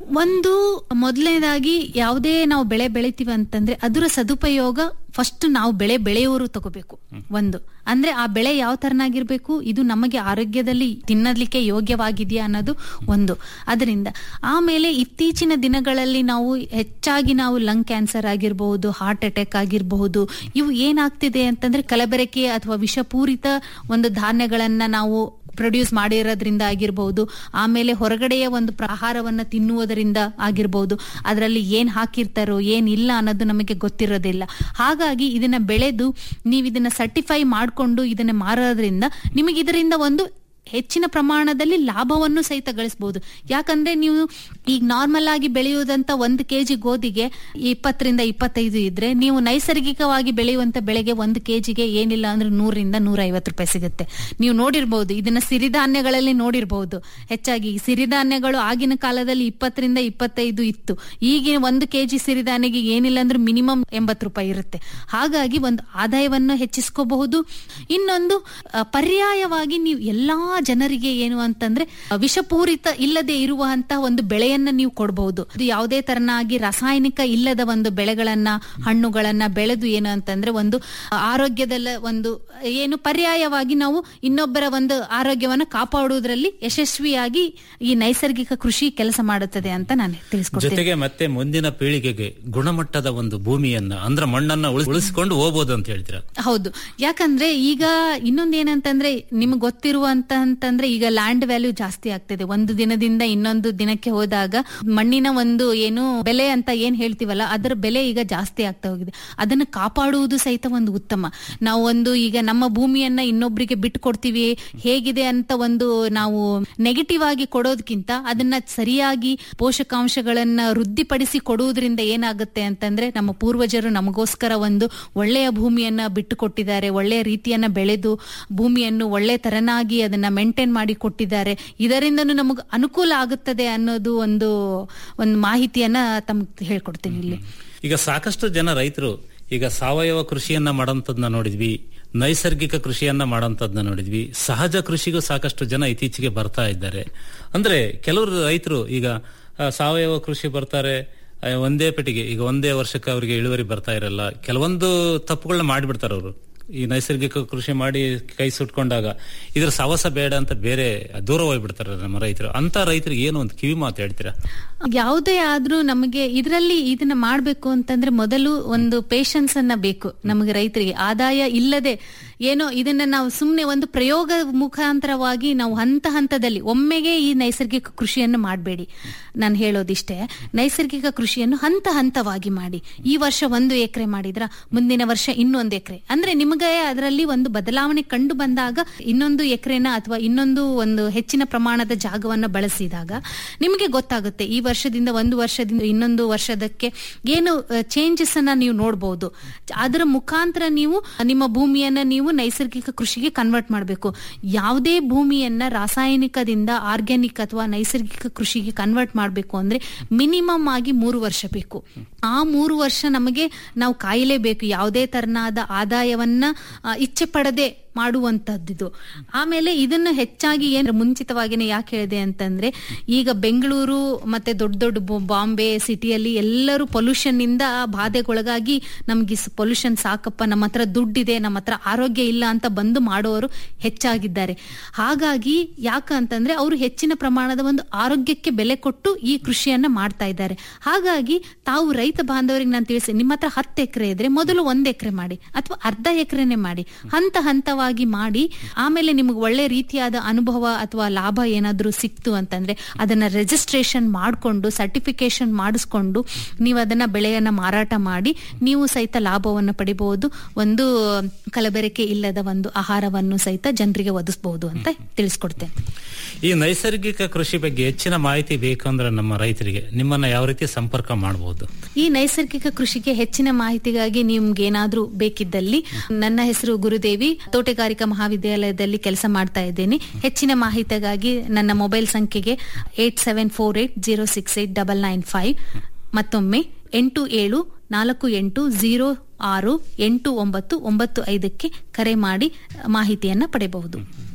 ಒಂದು ಮೊದಲನೇದಾಗಿ ಯಾವುದೇ ನಾವು ಬೆಳೆ ಬೆಳಿತೀವಿ ಅಂತಂದ್ರೆ ಅದರ ಸದುಪಯೋಗ ಫಸ್ಟ್ ನಾವು ಬೆಳೆ ಬೆಳೆಯೋರು ತಗೋಬೇಕು ಒಂದು ಅಂದ್ರೆ ಆ ಬೆಳೆ ಯಾವ ತರನಾಗಿರ್ಬೇಕು ಇದು ನಮಗೆ ಆರೋಗ್ಯದಲ್ಲಿ ತಿನ್ನಲಿಕ್ಕೆ ಯೋಗ್ಯವಾಗಿದೆಯಾ ಅನ್ನೋದು ಒಂದು ಅದರಿಂದ ಆಮೇಲೆ ಇತ್ತೀಚಿನ ದಿನಗಳಲ್ಲಿ ನಾವು ಹೆಚ್ಚಾಗಿ ನಾವು ಲಂಗ್ ಕ್ಯಾನ್ಸರ್ ಆಗಿರಬಹುದು ಹಾರ್ಟ್ ಅಟ್ಯಾಕ್ ಆಗಿರಬಹುದು ಇವು ಏನಾಗ್ತಿದೆ ಅಂತಂದ್ರೆ ಕಲಬೆರಕೆ ಅಥವಾ ವಿಷಪೂರಿತ ಒಂದು ಧಾನ್ಯಗಳನ್ನ ನಾವು ಪ್ರೊಡ್ಯೂಸ್ ಮಾಡಿರೋದ್ರಿಂದ ಆಗಿರ್ಬಹುದು ಆಮೇಲೆ ಹೊರಗಡೆಯ ಒಂದು ಆಹಾರವನ್ನ ತಿನ್ನುವುದರಿಂದ ಆಗಿರ್ಬಹುದು ಅದರಲ್ಲಿ ಏನ್ ಹಾಕಿರ್ತಾರೋ ಏನ್ ಇಲ್ಲ ಅನ್ನೋದು ನಮಗೆ ಗೊತ್ತಿರೋದಿಲ್ಲ ಹಾಗಾಗಿ ಇದನ್ನ ಬೆಳೆದು ನೀವು ಇದನ್ನ ಸರ್ಟಿಫೈ ಮಾಡಿಕೊಂಡು ಇದನ್ನ ಮಾರೋದ್ರಿಂದ ನಿಮಗೆ ಇದರಿಂದ ಒಂದು ಹೆಚ್ಚಿನ ಪ್ರಮಾಣದಲ್ಲಿ ಲಾಭವನ್ನು ಸಹಿತ ಗಳಿಸಬಹುದು ಯಾಕಂದ್ರೆ ನೀವು ಈಗ ನಾರ್ಮಲ್ ಆಗಿ ಬೆಳೆಯುವುದಂತ ಒಂದು ಕೆಜಿ ಗೋಧಿಗೆ ಇಪ್ಪತ್ತರಿಂದ ಇಪ್ಪತ್ತೈದು ಇದ್ರೆ ನೀವು ನೈಸರ್ಗಿಕವಾಗಿ ಬೆಳೆಯುವಂತ ಬೆಳೆಗೆ ಒಂದು ಕೆಜಿಗೆ ಏನಿಲ್ಲ ಅಂದ್ರೆ ನೂರರಿಂದ ನೂರ ಐವತ್ತು ರೂಪಾಯಿ ಸಿಗುತ್ತೆ ನೀವು ನೋಡಿರ್ಬಹುದು ಇದನ್ನ ಸಿರಿಧಾನ್ಯಗಳಲ್ಲಿ ನೋಡಿರ್ಬಹುದು ಹೆಚ್ಚಾಗಿ ಸಿರಿಧಾನ್ಯಗಳು ಆಗಿನ ಕಾಲದಲ್ಲಿ ಇಪ್ಪತ್ತರಿಂದ ಇಪ್ಪತ್ತೈದು ಇತ್ತು ಈಗಿನ ಒಂದು ಕೆಜಿ ಸಿರಿಧಾನ್ಯಗೆ ಏನಿಲ್ಲ ಅಂದ್ರೆ ಮಿನಿಮಮ್ ಎಂಬತ್ತು ರೂಪಾಯಿ ಇರುತ್ತೆ ಹಾಗಾಗಿ ಒಂದು ಆದಾಯವನ್ನು ಹೆಚ್ಚಿಸ್ಕೋಬಹುದು ಇನ್ನೊಂದು ಆ, ಪರ್ಯಾಯವಾಗಿ ನೀವು ಎಲ್ಲಾ ಜನರಿಗೆ ಏನು ಅಂತಂದ್ರೆ ಆ, ವಿಷಪೂರಿತ ಇಲ್ಲದೆ ಇರುವಂತ ಒಂದು ಬೆಳೆಯನ್ನ ನೀವು ಕೊಡಬಹುದು ಇದು ಯಾವುದೇ ತರನಾಗಿ ರಾಸಾಯನಿಕ ಇಲ್ಲದ ಒಂದು ಬೆಳೆಗಳನ್ನ ಹಣ್ಣುಗಳನ್ನ ಬೆಳೆದು ಏನು ಅಂತಂದ್ರೆ ಒಂದು ಆರೋಗ್ಯದಲ್ಲ ಒಂದು ಏನು ಪರ್ಯಾಯವಾಗಿ ನಾವು ಇನ್ನೊಬ್ಬರ ಒಂದು ಆರೋಗ್ಯವನ್ನ ಕಾಪಾಡುವುದರಲ್ಲಿ ಯಶಸ್ವಿಯಾಗಿ ಈ ನೈಸರ್ಗಿಕ ಕೃಷಿ ಕೆಲಸ ಮಾಡುತ್ತದೆ ಅಂತ ನಾನು ತಿಳಿಸ್ಕೊಡ್ತೇನೆ ಜೊತೆಗೆ ಮತ್ತೆ ಮುಂದಿನ ಪೀಳಿಗೆಗೆ ಗುಣಮಟ್ಟದ ಒಂದು ಭೂಮಿಯನ್ನ ಅಂದ್ರೆ ಮಣ್ಣನ್ನ ಉಳಿಸ್- ಉಳಿಸ್ಕೊಂಡು ಹೋಗ್ಬೋದು ಅಂತ ಹೇಳ್ತೀರಾ ಹೌದು ಯಾಕಂದ್ರೆ ಈಗ ಇನ್ನೊಂದ್ ಏನಂತಂದ್ರೆ ನಿಮ್ಗೆ ಗೊತ್ತಿರುವಂತ ಅಂತಂದ್ರೆ ಈಗ ಲ್ಯಾಂಡ್ ವ್ಯಾಲ್ಯೂ ಜಾಸ್ತಿ ಆಗ್ತಿದೆ ಒಂದು ದಿನದಿಂದ ಇನ್ನೊಂದು ದಿನಕ್ಕೆ ಹೋದಾಗ ಮಣ್ಣಿನ ಒಂದು ಏನು ಬೆಲೆ ಅಂತ ಏನ್ ಹೇಳ್ತೀವಲ್ಲ ಅದರ ಬೆಲೆ ಈಗ ಜಾಸ್ತಿ ಆಗ್ತಾ ಹೋಗಿದೆ ಅದನ್ನ ಕಾಪಾಡುವುದು ಸಹಿತ ಒಂದು ಉತ್ತಮ ನಾವು ಒಂದು ಈಗ ನಮ್ಮ ಭೂಮಿಯನ್ನ ಇನ್ನೊಬ್ರಿಗೆ ಬಿಟ್ಟು ಕೊಡ್ತೀವಿ ಹೇಗಿದೆ ಅಂತ ಒಂದು ನಾವು ನೆಗೆಟಿವ್ ಆಗಿ ಕೊಡೋದಕ್ಕಿಂತ ಅದನ್ನ ಸರಿಯಾಗಿ ಪೋಷಕಾಂಶಗಳನ್ನ ವೃದ್ಧಿಪಡಿಸಿ ಕೊಡುವುದರಿಂದ ಏನಾಗುತ್ತೆ ಅಂತಂದ್ರೆ ನಮ್ಮ ಪೂರ್ವಜರು ನಮಗೋಸ್ಕರ ಒಂದು ಒಳ್ಳೆಯ ಭೂಮಿಯನ್ನ ಬಿಟ್ಟು ಕೊಟ್ಟಿದ್ದಾರೆ ಒಳ್ಳೆಯ ರೀತಿಯನ್ನ ಬೆಳೆದು ಭೂಮಿಯನ್ನು ಒಳ್ಳೆ ತರನಾಗಿ ಅದನ್ನ ಮೇಂಟೈನ್ ಮಾಡಿ ಕೊಟ್ಟಿದ್ದಾರೆ ಇದರಿಂದನೂ ನಮಗೆ ಅನುಕೂಲ ಆಗುತ್ತದೆ ಅನ್ನೋದು ಒಂದು ಒಂದು ಮಾಹಿತಿಯನ್ನ ತಮ್ಗೆ ಹೇಳ್ಕೊಡ್ತೀನಿ ಇಲ್ಲಿ ಈಗ ಸಾಕಷ್ಟು ಜನ ರೈತರು ಈಗ ಸಾವಯವ ಕೃಷಿಯನ್ನ ಮಾಡೋಂಥದ್ನ ನೋಡಿದ್ವಿ ನೈಸರ್ಗಿಕ ಕೃಷಿಯನ್ನ ಮಾಡೋಂಥದ್ನ ನೋಡಿದ್ವಿ ಸಹಜ ಕೃಷಿಗೂ ಸಾಕಷ್ಟು ಜನ ಇತ್ತೀಚೆಗೆ ಬರ್ತಾ ಇದ್ದಾರೆ ಅಂದ್ರೆ ಕೆಲವರು ರೈತರು ಈಗ ಆ, ಸಾವಯವ ಕೃಷಿ ಬರ್ತಾರೆ ಆ, ಒಂದೇ ಪೆಟ್ಟಿಗೆ ಈಗ ಒಂದೇ ವರ್ಷಕ್ಕೆ ಅವರಿಗೆ ಇಳುವರಿ ಬರ್ತಾ ಇರಲ್ಲ ಕೆಲವೊಂದು ತಪ್ಪುಗಳನ್ನ ಮಾಡಿಬಿಡ್ತಾರೆ ಅವರು ಈ ನೈಸರ್ಗಿಕ ಕೃಷಿ ಮಾಡಿ ಕೈ ಸುಟ್ಕೊಂಡಾಗ ಇದ್ರ ಸವಸ ಬೇಡ ಅಂತ ಬೇರೆ ದೂರ ಹೋಗ್ಬಿಡ್ತಾರೆ ನಮ್ಮ ರೈತರು ಅಂತ ರೈತರಿಗೆ ಏನು ಒಂದು ಕಿವಿ ಮಾತು ಹೇಳ್ತೀರಾ ಯಾವುದೇ ಆದ್ರೂ ನಮಗೆ ಇದರಲ್ಲಿ ಇದನ್ನ ಮಾಡ್ಬೇಕು ಅಂತಂದ್ರೆ ಮೊದಲು ಒಂದು ಪೇಶನ್ಸ್ ಅನ್ನ ಬೇಕು ನಮಗೆ ರೈತರಿಗೆ ಆದಾಯ ಇಲ್ಲದೆ ಏನೋ ಇದನ್ನ ನಾವು ಸುಮ್ನೆ ಒಂದು ಪ್ರಯೋಗ ಮುಖಾಂತರವಾಗಿ ನಾವು ಹಂತ ಹಂತದಲ್ಲಿ ಒಮ್ಮೆಗೆ ಈ ನೈಸರ್ಗಿಕ ಕೃಷಿಯನ್ನು ಮಾಡಬೇಡಿ ನಾನು ಹೇಳೋದಿಷ್ಟೇ ನೈಸರ್ಗಿಕ ಕೃಷಿಯನ್ನು ಹಂತ ಹಂತವಾಗಿ ಮಾಡಿ ಈ ವರ್ಷ ಒಂದು ಎಕರೆ ಮಾಡಿದ್ರ ಮುಂದಿನ ವರ್ಷ ಇನ್ನೊಂದು ಎಕರೆ ಅಂದ್ರೆ ನಿಮಗೆ ಅದರಲ್ಲಿ ಒಂದು ಬದಲಾವಣೆ ಕಂಡು ಬಂದಾಗ ಇನ್ನೊಂದು ಎಕರೆನ ಅಥವಾ ಇನ್ನೊಂದು ಒಂದು ಹೆಚ್ಚಿನ ಪ್ರಮಾಣದ ಜಾಗವನ್ನು ಬಳಸಿದಾಗ ನಿಮಗೆ ಗೊತ್ತಾಗುತ್ತೆ ಈ ವರ್ಷದಿಂದ ಒಂದು ವರ್ಷದಿಂದ ಇನ್ನೊಂದು ವರ್ಷದಕ್ಕೆ ಏನು ಚೇಂಜಸ್ ಅನ್ನ ನೀವು ನೋಡಬಹುದು ಅದರ ಮುಖಾಂತರ ನೀವು ನಿಮ್ಮ ಭೂಮಿಯನ್ನ ನೀವು ನೈಸರ್ಗಿಕ ಕೃಷಿಗೆ ಕನ್ವರ್ಟ್ ಮಾಡಬೇಕು ಯಾವುದೇ ಭೂಮಿಯನ್ನ ರಾಸಾಯನಿಕದಿಂದ ಆರ್ಗ್ಯಾನಿಕ್ ಅಥವಾ ನೈಸರ್ಗಿಕ ಕೃಷಿಗೆ ಕನ್ವರ್ಟ್ ಮಾಡಬೇಕು ಅಂದ್ರೆ ಮಿನಿಮಮ್ ಆಗಿ ಮೂರು ವರ್ಷ ಬೇಕು ಆ ಮೂರು ವರ್ಷ ನಮಗೆ ನಾವು ಕಾಯಲೇಬೇಕು ಯಾವುದೇ ತರನಾದ ಆದಾಯವನ್ನ ಆ, ಇಚ್ಛೆ ಪಡದೆ ಮಾಡುವಂತದ್ದು ಆಮೇಲೆ ಇದನ್ನು ಹೆಚ್ಚಾಗಿ ಏನ್ ಮುಂಚಿತವಾಗಿನೇ ಯಾಕೆ ಹೇಳಿದೆ ಅಂತಂದ್ರೆ ಈಗ ಬೆಂಗಳೂರು ಮತ್ತೆ ದೊಡ್ಡ ದೊಡ್ಡ ಬೊ- ಬಾಂಬೆ ಸಿಟಿಯಲ್ಲಿ ಎಲ್ಲರೂ ಪೊಲ್ಯೂಷನ್ ಇಂದ ಬಾಧೆಗೊಳಗಾಗಿ ನಮ್ಗೆ ಪೊಲ್ಯೂಷನ್ ಸಾಕಪ್ಪ ನಮ್ಮ ಹತ್ರ ದುಡ್ಡಿದೆ ನಮ್ಮ ಹತ್ರ ಆರೋಗ್ಯ ಇಲ್ಲ ಅಂತ ಬಂದು ಮಾಡೋರು ಹೆಚ್ಚಾಗಿದ್ದಾರೆ ಹಾಗಾಗಿ ಯಾಕಂತಂದ್ರೆ ಅವರು ಹೆಚ್ಚಿನ ಪ್ರಮಾಣದ ಒಂದು ಆರೋಗ್ಯಕ್ಕೆ ಬೆಲೆ ಕೊಟ್ಟು ಈ ಕೃಷಿಯನ್ನ ಮಾಡ್ತಾ ಇದ್ದಾರೆ ಹಾಗಾಗಿ ತಾವು ರೈತ ಬಾಂಧವರಿಗೆ ನಾನು ತಿಳಿಸಿ ನಿಮ್ಮ ಹತ್ರ ಹತ್ತು ಎಕರೆ ಇದ್ರೆ ಮೊದಲು ಒಂದ್ ಎಕರೆ ಮಾಡಿ ಅಥವಾ ಅರ್ಧ ಎಕರೆನೆ ಮಾಡಿ ಹಂತ ಹಂತವಾಗಿ ಮಾಡಿ ಆಮೇಲೆ ನಿಮಗೆ ಒಳ್ಳೆ ರೀತಿಯಾದ ಅನುಭವ ಅಥವಾ ಲಾಭ ಏನಾದ್ರೂ ಸಿಕ್ತು ಅಂತಂದ್ರೆ ಅದನ್ನ ರಿಜಿಸ್ಟ್ರೇಷನ್ ಮಾಡಿಕೊಂಡು ಸರ್ಟಿಫಿಕೇಶನ್ ಮಾಡಿಸ್ಕೊಂಡು ನೀವು ಅದನ್ನ ಬೆಳೆಯನ್ನ ಮಾರಾಟ ಮಾಡಿ ನೀವು ಸಹಿತ ಲಾಭವನ್ನು ಪಡಿಬಹುದು ಒಂದು ಕಲಬೆರಕೆ ಇಲ್ಲದ ಒಂದು ಆಹಾರವನ್ನು ಸಹಿತ ಜನರಿಗೆ ಒದಗಿಸಬಹುದು ಅಂತ ತಿಳಿಸ್ಕೊಡ್ತೇನೆ ಈ ನೈಸರ್ಗಿಕ ಕೃಷಿ ಬಗ್ಗೆ ಹೆಚ್ಚಿನ ಮಾಹಿತಿ ಬೇಕಂದ್ರೆ ನಮ್ಮ ರೈತರಿಗೆ ನಿಮ್ಮನ್ನ ಯಾವ ರೀತಿ ಸಂಪರ್ಕ ಮಾಡಬಹುದು ಈ ನೈಸರ್ಗಿಕ ಕೃಷಿಗೆ ಹೆಚ್ಚಿನ ಮಾಹಿತಿಗಾಗಿ ನಿಮ್ಗೆ ಏನಾದ್ರೂ ಬೇಕಿದ್ದಲ್ಲಿ ನನ್ನ ಹೆಸರು ಗುರುದೇವಿ ತೋಟಗಾರಿಕಾ ಮಹಾವಿದ್ಯಾಲಯದಲ್ಲಿ ಕೆಲಸ ಮಾಡ್ತಾ ಇದ್ದೇನೆ ಹೆಚ್ಚಿನ ಮಾಹಿತಿಗಾಗಿ ನನ್ನ ಮೊಬೈಲ್ ಸಂಖ್ಯೆಗೆ eight seven four eight zero six eight double nine five ಮತ್ತೊಮ್ಮೆ ಎಂಟು ಏಳು ನಾಲ್ಕು ಎಂಟು ಝೀರೋ ಆರು ಎಂಟು ಒಂಬತ್ತು ಒಂಬತ್ತು ಐದಕ್ಕೆ ಕರೆ ಮಾಡಿ ಮಾಹಿತಿಯನ್ನ ಪಡೆಯಬಹುದು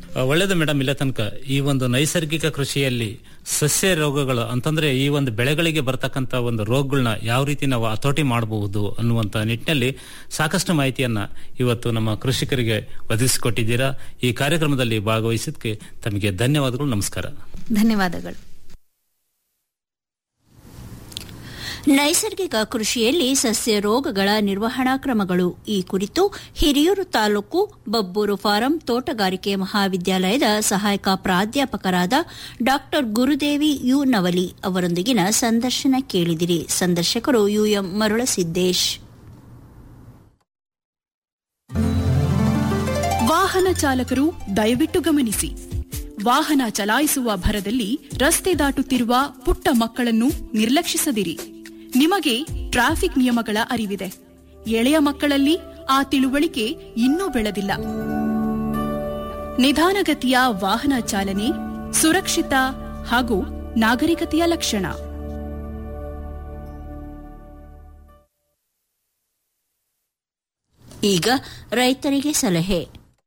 ಆ, ಒಳ್ಳೆಯದು ಮೇಡಮ್ ಇಲ್ಲ ತನಕ ಈ ಒಂದು ನೈಸರ್ಗಿಕ ಕೃಷಿಯಲ್ಲಿ ಸಸ್ಯ ರೋಗಗಳು ಅಂತಂದ್ರೆ ಈ ಒಂದು ಬೆಳೆಗಳಿಗೆ ಬರ್ತಕ್ಕಂತ ಒಂದು ರೋಗಗಳನ್ನ ಯಾವ ರೀತಿ ನಾವು ಹತೋಟಿ ಮಾಡಬಹುದು ಅನ್ನುವಂತ ನಿಟ್ಟಿನಲ್ಲಿ ಸಾಕಷ್ಟು ಮಾಹಿತಿಯನ್ನ ಇವತ್ತು ನಮ್ಮ ಕೃಷಿಕರಿಗೆ ಒದಗಿಸಿಕೊಟ್ಟಿದ್ದೀರಾ ಈ ಕಾರ್ಯಕ್ರಮದಲ್ಲಿ ಭಾಗವಹಿಸಿದ್ದಕ್ಕೆ ತಮಗೆ ಧನ್ಯವಾದಗಳು ನಮಸ್ಕಾರ ಧನ್ಯವಾದಗಳು ನೈಸರ್ಗಿಕ ಕೃಷಿಯಲ್ಲಿ ಸಸ್ಯ ರೋಗಗಳ ನಿರ್ವಹಣಾ ಕ್ರಮಗಳು ಈ ಕುರಿತು ಹಿರಿಯೂರು ತಾಲೂಕು ಬಬ್ಬೂರು ಫಾರಂ ತೋಟಗಾರಿಕೆ ಮಹಾವಿದ್ಯಾಲಯದ ಸಹಾಯಕ ಪ್ರಾಧ್ಯಾಪಕರಾದ ಡಾ ಗುರುದೇವಿ ಯು ನವಲಿ ಅವರೊಂದಿಗಿನ ಸಂದರ್ಶನ ಕೇಳಿದಿರಿ ಸಂದರ್ಶಕರು ಯುಎಂ ಮರುಳಸಿದ್ದೇಶ್ ವಾಹನ ಚಾಲಕರು ದಯವಿಟ್ಟು ಗಮನಿಸಿ ವಾಹನ ಚಲಾಯಿಸುವ ಭರದಲ್ಲಿ ರಸ್ತೆ ದಾಟುತ್ತಿರುವ ಪುಟ್ಟ ಮಕ್ಕಳನ್ನು ನಿರ್ಲಕ್ಷಿಸದಿರಿ ನಿಮಗೆ ಟ್ರಾಫಿಕ್ ನಿಯಮಗಳ ಅರಿವಿದೆ ಎಳೆಯ ಮಕ್ಕಳಲ್ಲಿ ಆ ತಿಳುವಳಿಕೆ ಇನ್ನೂ ಬೆಳೆದಿಲ್ಲ ನಿಧಾನಗತಿಯ ವಾಹನ ಚಾಲನೆ ಸುರಕ್ಷಿತ ಹಾಗೂ ನಾಗರಿಕತೆಯ ಲಕ್ಷಣ ಈಗ ರೈತರಿಗೆ ಸಲಹೆ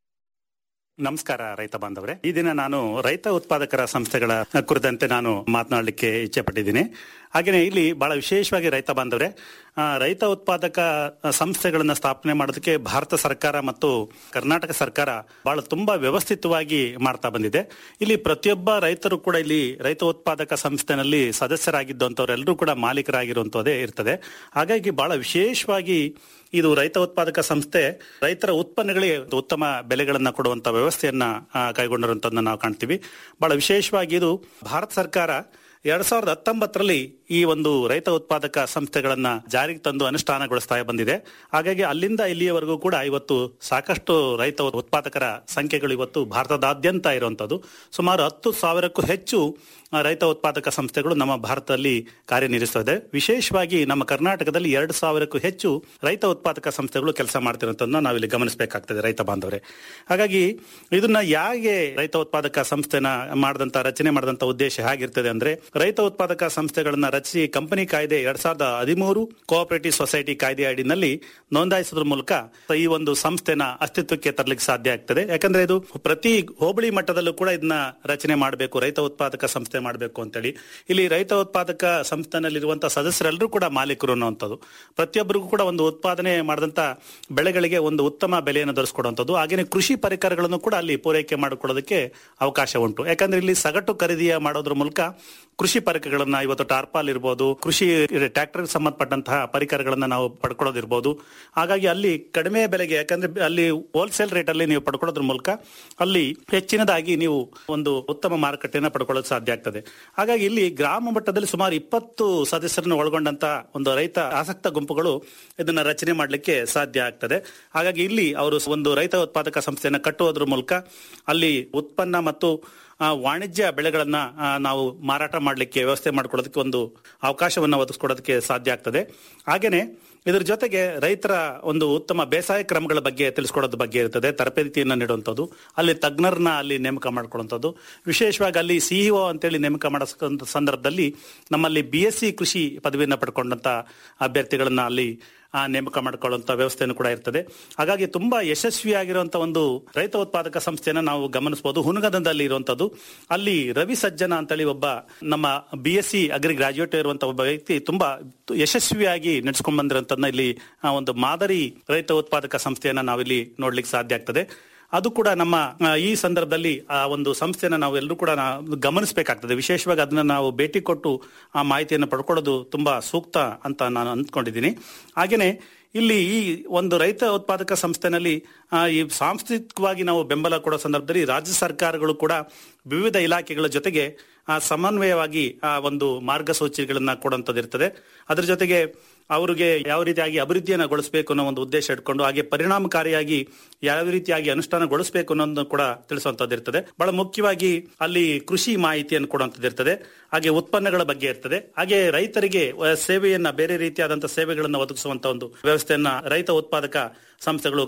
ನಮಸ್ಕಾರ ರೈತ ಬಾಂಧವರೇ ಈ ದಿನ ನಾನು ರೈತ ಉತ್ಪಾದಕರ ಸಂಸ್ಥೆಗಳ ಕುರಿತಂತೆ ನಾನು ಮಾತನಾಡಲಿಕ್ಕೆ ಇಚ್ಛೆ ಪಟ್ಟಿದ್ದೀನಿ ಹಾಗೆಯೇ ಇಲ್ಲಿ ಬಹಳ ವಿಶೇಷವಾಗಿ ರೈತ ಬಾಂಧವರೇ ಆ, ರೈತ ಉತ್ಪಾದಕ ಸಂಸ್ಥೆಗಳನ್ನ ಸ್ಥಾಪನೆ ಮಾಡೋದಕ್ಕೆ ಭಾರತ ಸರ್ಕಾರ ಮತ್ತು ಕರ್ನಾಟಕ ಸರ್ಕಾರ ಬಹಳ ತುಂಬಾ ವ್ಯವಸ್ಥಿತವಾಗಿ ಮಾಡ್ತಾ ಬಂದಿದೆ ಇಲ್ಲಿ ಪ್ರತಿಯೊಬ್ಬ ರೈತರು ಕೂಡ ಇಲ್ಲಿ ರೈತ ಉತ್ಪಾದಕ ಸಂಸ್ಥೆನಲ್ಲಿ ಸದಸ್ಯರಾಗಿದ್ದಂಥವರೆಲ್ಲರೂ ಕೂಡ ಮಾಲೀಕರಾಗಿರುವಂತದೇ ಇರ್ತದೆ ಹಾಗಾಗಿ ಬಹಳ ವಿಶೇಷವಾಗಿ ಇದು ರೈತ ಉತ್ಪಾದಕ ಸಂಸ್ಥೆ ರೈತರ ಉತ್ಪನ್ನಗಳಿಗೆ ಉತ್ತಮ ಬೆಲೆಗಳನ್ನ ಕೊಡುವಂತ ವ್ಯವಸ್ಥೆಯನ್ನ ಆ, ಕೈಗೊಂಡಿರುವಂತದನ್ನ ನಾವು ಕಾಣ್ತೀವಿ ಬಹಳ ವಿಶೇಷವಾಗಿ ಇದು ಭಾರತ ಸರ್ಕಾರ ಎರಡ್ ಸಾವಿರದ ಹತ್ತೊಂಬತ್ತರಲ್ಲಿ ಈ ಒಂದು ರೈತ ಉತ್ಪಾದಕ ಸಂಸ್ಥೆಗಳನ್ನ ಜಾರಿಗೆ ತಂದು ಅನುಷ್ಠಾನಗೊಳಿಸ್ತಾ ಬಂದಿದೆ ಹಾಗಾಗಿ ಅಲ್ಲಿಂದ ಇಲ್ಲಿಯವರೆಗೂ ಕೂಡ ಇವತ್ತು ಸಾಕಷ್ಟು ರೈತ ಉತ್ಪಾದಕರ ಸಂಖ್ಯೆಗಳು ಇವತ್ತು ಭಾರತದಾದ್ಯಂತ ಇರುವಂತದ್ದು ಸುಮಾರು ಹತ್ತು ಸಾವಿರಕ್ಕೂ ಹೆಚ್ಚು ಆ, ರೈತ ಉತ್ಪಾದಕ ಸಂಸ್ಥೆಗಳು ನಮ್ಮ ಭಾರತದಲ್ಲಿ ಕಾರ್ಯನಿರ್ವಹಿಸುತ್ತದೆ ವಿಶೇಷವಾಗಿ ನಮ್ಮ ಕರ್ನಾಟಕದಲ್ಲಿ ಎರಡು ಸಾವಿರಕ್ಕೂ ಹೆಚ್ಚು ರೈತ ಉತ್ಪಾದಕ ಸಂಸ್ಥೆಗಳು ಕೆಲಸ ಮಾಡ್ತಿರೋದನ್ನ ನಾವಿಲ್ಲಿ ಗಮನಿಸಬೇಕಾಗ್ತದೆ ರೈತ ಬಾಂಧವರೇ ಹಾಗಾಗಿ ಇದನ್ನ ಯಾಕೆ ರೈತ ಉತ್ಪಾದಕ ಸಂಸ್ಥೆನ ಮಾಡಿದಂತ ರಚನೆ ಮಾಡಿದಂತ ಉದ್ದೇಶ ಹೇಗಿರ್ತದೆ ಅಂದ್ರೆ ರೈತ ಉತ್ಪಾದಕ ಸಂಸ್ಥೆಗಳನ್ನ ರಚಿಸಿ ಕಂಪನಿ ಕಾಯ್ದೆ ಎರಡ್ ಸಾವಿರದ ಹದಿಮೂರು ಕೋಆಪರೇಟಿವ್ ಸೊಸೈಟಿ ಕಾಯ್ದೆ ಅಡಿನಲ್ಲಿ ನೋಂದಾಯಿಸೋದ್ರ ಮೂಲಕ ಈ ಒಂದು ಸಂಸ್ಥೆನ ಅಸ್ತಿತ್ವಕ್ಕೆ ತರಲಿಕ್ಕೆ ಸಾಧ್ಯ ಆಗ್ತದೆ ಯಾಕಂದ್ರೆ ಇದು ಪ್ರತಿ ಹೋಬಳಿ ಮಟ್ಟದಲ್ಲೂ ಕೂಡ ಇದನ್ನ ರಚನೆ ಮಾಡಬೇಕು ರೈತ ಉತ್ಪಾದಕ ಸಂಸ್ಥೆ ಮಾಡಬೇಕು ಅಂತೇಳಿ ಇಲ್ಲಿ ರೈತ ಉತ್ಪಾದಕ ಸಂಸ್ಥೆನಲ್ಲಿರುವಂತಹ ಸದಸ್ಯರೆಲ್ಲರೂ ಕೂಡ ಮಾಲೀಕರು ಅನ್ನುವಂಥದ್ದು ಪ್ರತಿಯೊಬ್ಬರಿಗೂ ಕೂಡ ಒಂದು ಉತ್ಪಾದನೆ ಮಾಡಿದಂತ ಬೆಳೆಗಳಿಗೆ ಒಂದು ಉತ್ತಮ ಬೆಲೆಯನ್ನು ದೊರಕಿಸ್ಕೊಡುವಂಥದ್ದು ಹಾಗೆಯೇ ಕೃಷಿ ಪರಿಕರಗಳನ್ನು ಕೂಡ ಅಲ್ಲಿ ಪೂರೈಕೆ ಮಾಡಿಕೊಳ್ಳೋದಕ್ಕೆ ಅವಕಾಶ ಉಂಟು ಯಾಕಂದ್ರೆ ಇಲ್ಲಿ ಸಗಟು ಖರೀದಿಯ ಮಾಡೋದ್ರ ಮೂಲಕ ಕೃಷಿ ಪರಿಕರಗಳನ್ನ ಇವತ್ತು ಟಾರ್ಪಾಲ್ ಇರ್ಬೋದು ಕೃಷಿ ಟ್ರ್ಯಾಕ್ಟರ್ ಸಂಬಂಧಪಟ್ಟಂತಹ ಪರಿಕರಗಳನ್ನ ನಾವು ಪಡ್ಕೊಳ್ಳೋದಿರ್ಬೋದು ಹಾಗಾಗಿ ಅಲ್ಲಿ ಕಡಿಮೆ ಬೆಲೆಗೆ ಯಾಕಂದ್ರೆ ಅಲ್ಲಿ ಹೋಲ್ಸೇಲ್ ರೇಟ್ ಅಲ್ಲಿ ನೀವು ಪಡ್ಕೊಳ್ಳೋದ್ರ ಮೂಲಕ ಅಲ್ಲಿ ಹೆಚ್ಚಿನದಾಗಿ ನೀವು ಒಂದು ಉತ್ತಮ ಮಾರುಕಟ್ಟೆಯನ್ನ ಪಡ್ಕೊಳ್ಳೋದು ಸಾಧ್ಯ ಆಗ್ತದೆ ಹಾಗಾಗಿ ಇಲ್ಲಿ ಗ್ರಾಮ ಮಟ್ಟದಲ್ಲಿ ಸುಮಾರು ಇಪ್ಪತ್ತು ಸದಸ್ಯರನ್ನು ಒಳಗೊಂಡಂತ ಒಂದು ರೈತ ಆಸಕ್ತ ಗುಂಪುಗಳು ಇದನ್ನ ರಚನೆ ಮಾಡಲಿಕ್ಕೆ ಸಾಧ್ಯ ಆಗ್ತದೆ ಹಾಗಾಗಿ ಇಲ್ಲಿ ಅವರು ಒಂದು ರೈತ ಉತ್ಪಾದಕ ಸಂಸ್ಥೆಯನ್ನ ಕಟ್ಟುವುದ್ರ ಮೂಲಕ ಅಲ್ಲಿ ಉತ್ಪನ್ನ ಮತ್ತು ಆ, ವಾಣಿಜ್ಯ ಬೆಳೆಗಳನ್ನ ಆ, ನಾವು ಮಾರಾಟ ಮಾಡಲಿಕ್ಕೆ ವ್ಯವಸ್ಥೆ ಮಾಡ್ಕೊಳ್ಳೋದಕ್ಕೆ ಒಂದು ಅವಕಾಶವನ್ನು ಒದಗಿಸ್ಕೊಡೋದಕ್ಕೆ ಸಾಧ್ಯ ಆಗ್ತದೆ ಹಾಗೇನೆ ಇದ್ರ ಜೊತೆಗೆ ರೈತರ ಒಂದು ಉತ್ತಮ ಬೇಸಾಯ ಕ್ರಮಗಳ ಬಗ್ಗೆ ತಿಳಿಸ್ಕೊಡೋದ್ರ ಬಗ್ಗೆ ಇರ್ತದೆ ತರಬೇತಿಯನ್ನು ನೀಡುವಂಥದ್ದು ಅಲ್ಲಿ ತಜ್ಞರನ್ನ ಅಲ್ಲಿ ನೇಮಕ ಮಾಡ್ಕೊಳ್ಳುವಂಥದ್ದು ವಿಶೇಷವಾಗಿ ಅಲ್ಲಿ ಸಿಇಒ ಅಂತೇಳಿ ನೇಮಕ ಮಾಡೋ ಸಂದರ್ಭದಲ್ಲಿ ನಮ್ಮಲ್ಲಿ ಬಿ ಎಸ್ ಸಿ ಕೃಷಿ ಪದವಿಯನ್ನು ಪಡ್ಕೊಂಡಂತ ಅಭ್ಯರ್ಥಿಗಳನ್ನ ಅಲ್ಲಿ ಆ, ನೇಮಕ ಮಾಡಿಕೊಳ್ಳುವಂತ ವ್ಯವಸ್ಥೆಯನ್ನು ಕೂಡ ಇರ್ತದೆ ಹಾಗಾಗಿ ತುಂಬಾ ಯಶಸ್ವಿಯಾಗಿರುವಂತ ಒಂದು ರೈತ ಉತ್ಪಾದಕ ಸಂಸ್ಥೆಯನ್ನ ನಾವು ಗಮನಿಸಬಹುದು ಹುನಗದದಲ್ಲಿ ಇರುವಂತದ್ದು ಅಲ್ಲಿ ರವಿ ಸಜ್ಜನ ಅಂತೇಳಿ ಒಬ್ಬ ನಮ್ಮ B S C agri graduate ಇರುವಂತ ಒಬ್ಬ ವ್ಯಕ್ತಿ ತುಂಬಾ ಯಶಸ್ವಿಯಾಗಿ ನಡೆಸ್ಕೊಂಡ್ ಬಂದಿರೋಂಥದ್ದನ್ನ ಇಲ್ಲಿ ಆ, ಒಂದು ಮಾದರಿ ರೈತ ಉತ್ಪಾದಕ ಸಂಸ್ಥೆಯನ್ನ ನಾವಿಲ್ಲಿ ನೋಡ್ಲಿಕ್ಕೆ ಸಾಧ್ಯ ಆಗ್ತದೆ ಅದು ಕೂಡ ನಮ್ಮ ಆ, ಈ ಸಂದರ್ಭದಲ್ಲಿ ಆ ಒಂದು ಸಂಸ್ಥೆನ ನಾವು ಎಲ್ಲರೂ ಕೂಡ ನಾ- ಗಮನಿಸಬೇಕಾಗ್ತದೆ ವಿಶೇಷವಾಗಿ ಅದನ್ನ ನಾವು ಭೇಟಿ ಕೊಟ್ಟು ಆ ಮಾಹಿತಿಯನ್ನು ಪಡ್ಕೊಳ್ಳೋದು ತುಂಬಾ ಸೂಕ್ತ ಅಂತ ನಾನು ಅಂದ್ಕೊಂಡಿದ್ದೀನಿ ಹಾಗೇನೆ ಇಲ್ಲಿ ಈ ಒಂದು ರೈತ ಉತ್ಪಾದಕ ಸಂಸ್ಥೆನಲ್ಲಿ ಆ, ಈ ಸಾಂಸ್ಥಿಕವಾಗಿ ನಾವು ಬೆಂಬಲ ಕೊಡೋ ಸಂದರ್ಭದಲ್ಲಿ ರಾಜ್ಯ ಸರ್ಕಾರಗಳು ಕೂಡ ವಿವಿಧ ಇಲಾಖೆಗಳ ಜೊತೆಗೆ ಆ, ಸಮನ್ವಯವಾಗಿ ಆ ಒಂದು ಮಾರ್ಗಸೂಚಿಗಳನ್ನ ಕೊಡುವಂಥದ್ದು ಇರ್ತದೆ ಅದ್ರ ಜೊತೆಗೆ ಅವರಿಗೆ ಯಾವ ರೀತಿಯಾಗಿ ಅಭಿವೃದ್ಧಿಯನ್ನು ಗೊಳಿಸಬೇಕು ಅನ್ನೋ ಒಂದು ಉದ್ದೇಶ ಇಟ್ಕೊಂಡು ಹಾಗೆ ಪರಿಣಾಮಕಾರಿಯಾಗಿ ಯಾವ ರೀತಿಯಾಗಿ ಅನುಷ್ಠಾನಗೊಳಿಸಬೇಕು ಅನ್ನೋದನ್ನು ಕೂಡ ತಿಳಿಸುವಂತದ್ದು ಇರ್ತದೆ ಬಹಳ ಮುಖ್ಯವಾಗಿ ಅಲ್ಲಿ ಕೃಷಿ ಮಾಹಿತಿಯನ್ನು ಕೊಡುವಂತದ್ದು ಇರ್ತದೆ ಹಾಗೆ ಉತ್ಪನ್ನಗಳ ಬಗ್ಗೆ ಇರ್ತದೆ ಹಾಗೆ ರೈತರಿಗೆ ಅಹ್, ಸೇವೆಯನ್ನ ಬೇರೆ ರೀತಿಯಾದಂತಹ ಸೇವೆಗಳನ್ನ ಒದಗಿಸುವಂತ ಒಂದು ವ್ಯವಸ್ಥೆಯನ್ನ ರೈತ ಉತ್ಪಾದಕ ಸಂಸ್ಥೆಗಳು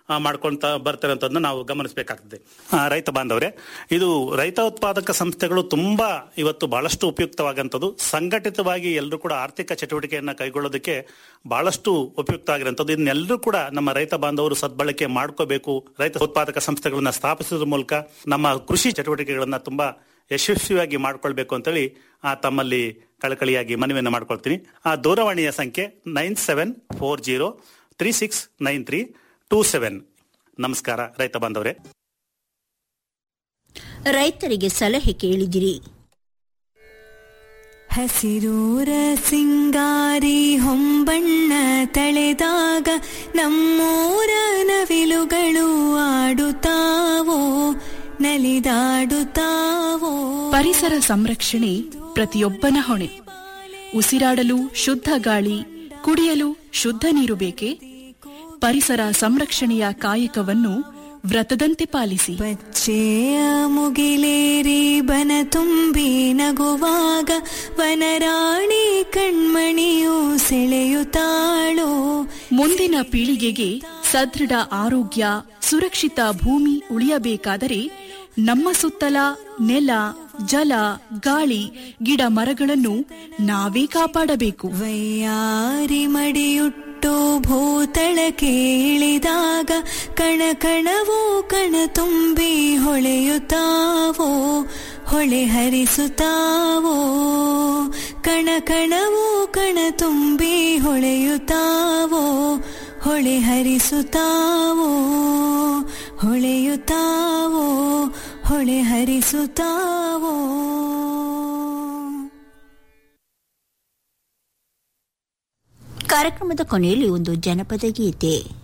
ಆ, ಮಾಡ್ಕೊಂತ ಬರ್ತಾರೆ ಅಂತದನ್ನ ನಾವು ಗಮನಿಸಬೇಕಾಗ್ತದೆ ಆ, ರೈತ ಬಾಂಧವರೇ ಇದು ರೈತ ಉತ್ಪಾದಕ ಸಂಸ್ಥೆಗಳು ತುಂಬಾ ಇವತ್ತು ಬಹಳಷ್ಟು ಉಪಯುಕ್ತವಾಗಂಥದ್ದು ಸಂಘಟಿತವಾಗಿ ಎಲ್ಲರೂ ಕೂಡ ಆರ್ಥಿಕ ಚಟುವಟಿಕೆಯನ್ನ ಕೈಗೊಳ್ಳೋದಕ್ಕೆ ಬಹಳಷ್ಟು ಉಪಯುಕ್ತ ಆಗಿರುವಂಥದ್ದು ಇದನ್ನೆಲ್ಲರೂ ಕೂಡ ನಮ್ಮ ರೈತ ಬಾಂಧವರು ಸದ್ಬಳಕೆ ಮಾಡ್ಕೋಬೇಕು ರೈತ ಉತ್ಪಾದಕ ಸಂಸ್ಥೆಗಳನ್ನ ಸ್ಥಾಪಿಸೋದ್ರ ಮೂಲಕ ನಮ್ಮ ಕೃಷಿ ಚಟುವಟಿಕೆಗಳನ್ನ ತುಂಬಾ ಯಶಸ್ವಿಯಾಗಿ ಮಾಡ್ಕೊಳ್ಬೇಕು ಅಂತೇಳಿ ಆ, ತಮ್ಮಲ್ಲಿ ಕಳಕಳಿಯಾಗಿ ಮನವಿಯನ್ನು ಮಾಡ್ಕೊಳ್ತೀನಿ ಆ ದೂರವಾಣಿಯ ಸಂಖ್ಯೆ nine seven four zero three six nine three two seven ನಮಸ್ಕಾರ ರೈತ ಬಾಂಧವರೇ ರೈತರಿಗೆ ಸಲಹೆ ಕೇಳಿದಿರಿ ಹಸಿರೂರ ಸಿಂಗಾರಿ ಹೊಂಬಣ್ಣ ತಳೆದಾಗ ನಮ್ಮೂರ ನವಿಲುಗಳು ಆಡುತ್ತಾವೋ ನಲಿದಾಡುತ್ತಾವೋ ಪರಿಸರ ಸಂರಕ್ಷಣೆ ಪ್ರತಿಯೊಬ್ಬನ ಹೊಣೆ ಉಸಿರಾಡಲು ಶುದ್ಧ ಗಾಳಿ ಕುಡಿಯಲು ಶುದ್ಧ ನೀರು ಬೇಕೆ ಪರಿಸರ ಸಂರಕ್ಷಣೆಯ ಕಾಯಕವನ್ನು ವ್ರತದಂತೆ ಪಾಲಿಸಿ ಪಚ್ಚೆಯ ಮುಗಿಲೇರಿ ಬನ ತುಂಬಿ ನಗುವಾಗ ವನರಾಣಿ ಕಣ್ಮಣಿಯು ಸೆಳೆಯುತ್ತಾಳೋ ಮುಂದಿನ ಪೀಳಿಗೆಗೆ ಸದೃಢ ಆರೋಗ್ಯ ಸುರಕ್ಷಿತ ಭೂಮಿ ಉಳಿಯಬೇಕಾದರೆ ನಮ್ಮ ಸುತ್ತಲ ನೆಲ ಜಲ ಗಾಳಿ ಗಿಡ ಮರಗಳನ್ನು ನಾವೇ ಕಾಪಾಡಬೇಕು ವೈಯಾರಿ ಮಡಿಯುಟ್ಟು ಭೂತಳಕ್ಕೆ ಇಳಿದಾಗ ಕಣ ಕಣವೋ ಕಣ ತುಂಬಿ ಹೊಳೆಯುತ್ತಾವೋ ಹೊಳೆ ಹರಿಸುತ್ತಾವೋ ಕಣ ಕಣವೋ ಕಣ ತುಂಬಿ ಹೊಳೆಯುತ್ತಾವೋ ಹೊಳೆ ಹರಿಸುತ್ತಾವೋ ಹೊಳೆಯುತ್ತಾವೋ ಹೊಳೆ ಹರಿಸುತ್ತಾವೋ ಕಾರ್ಯಕ್ರಮದ ಕೊನೆಯಲ್ಲಿ ಒಂದು ಜನಪದ ಗೀತೆ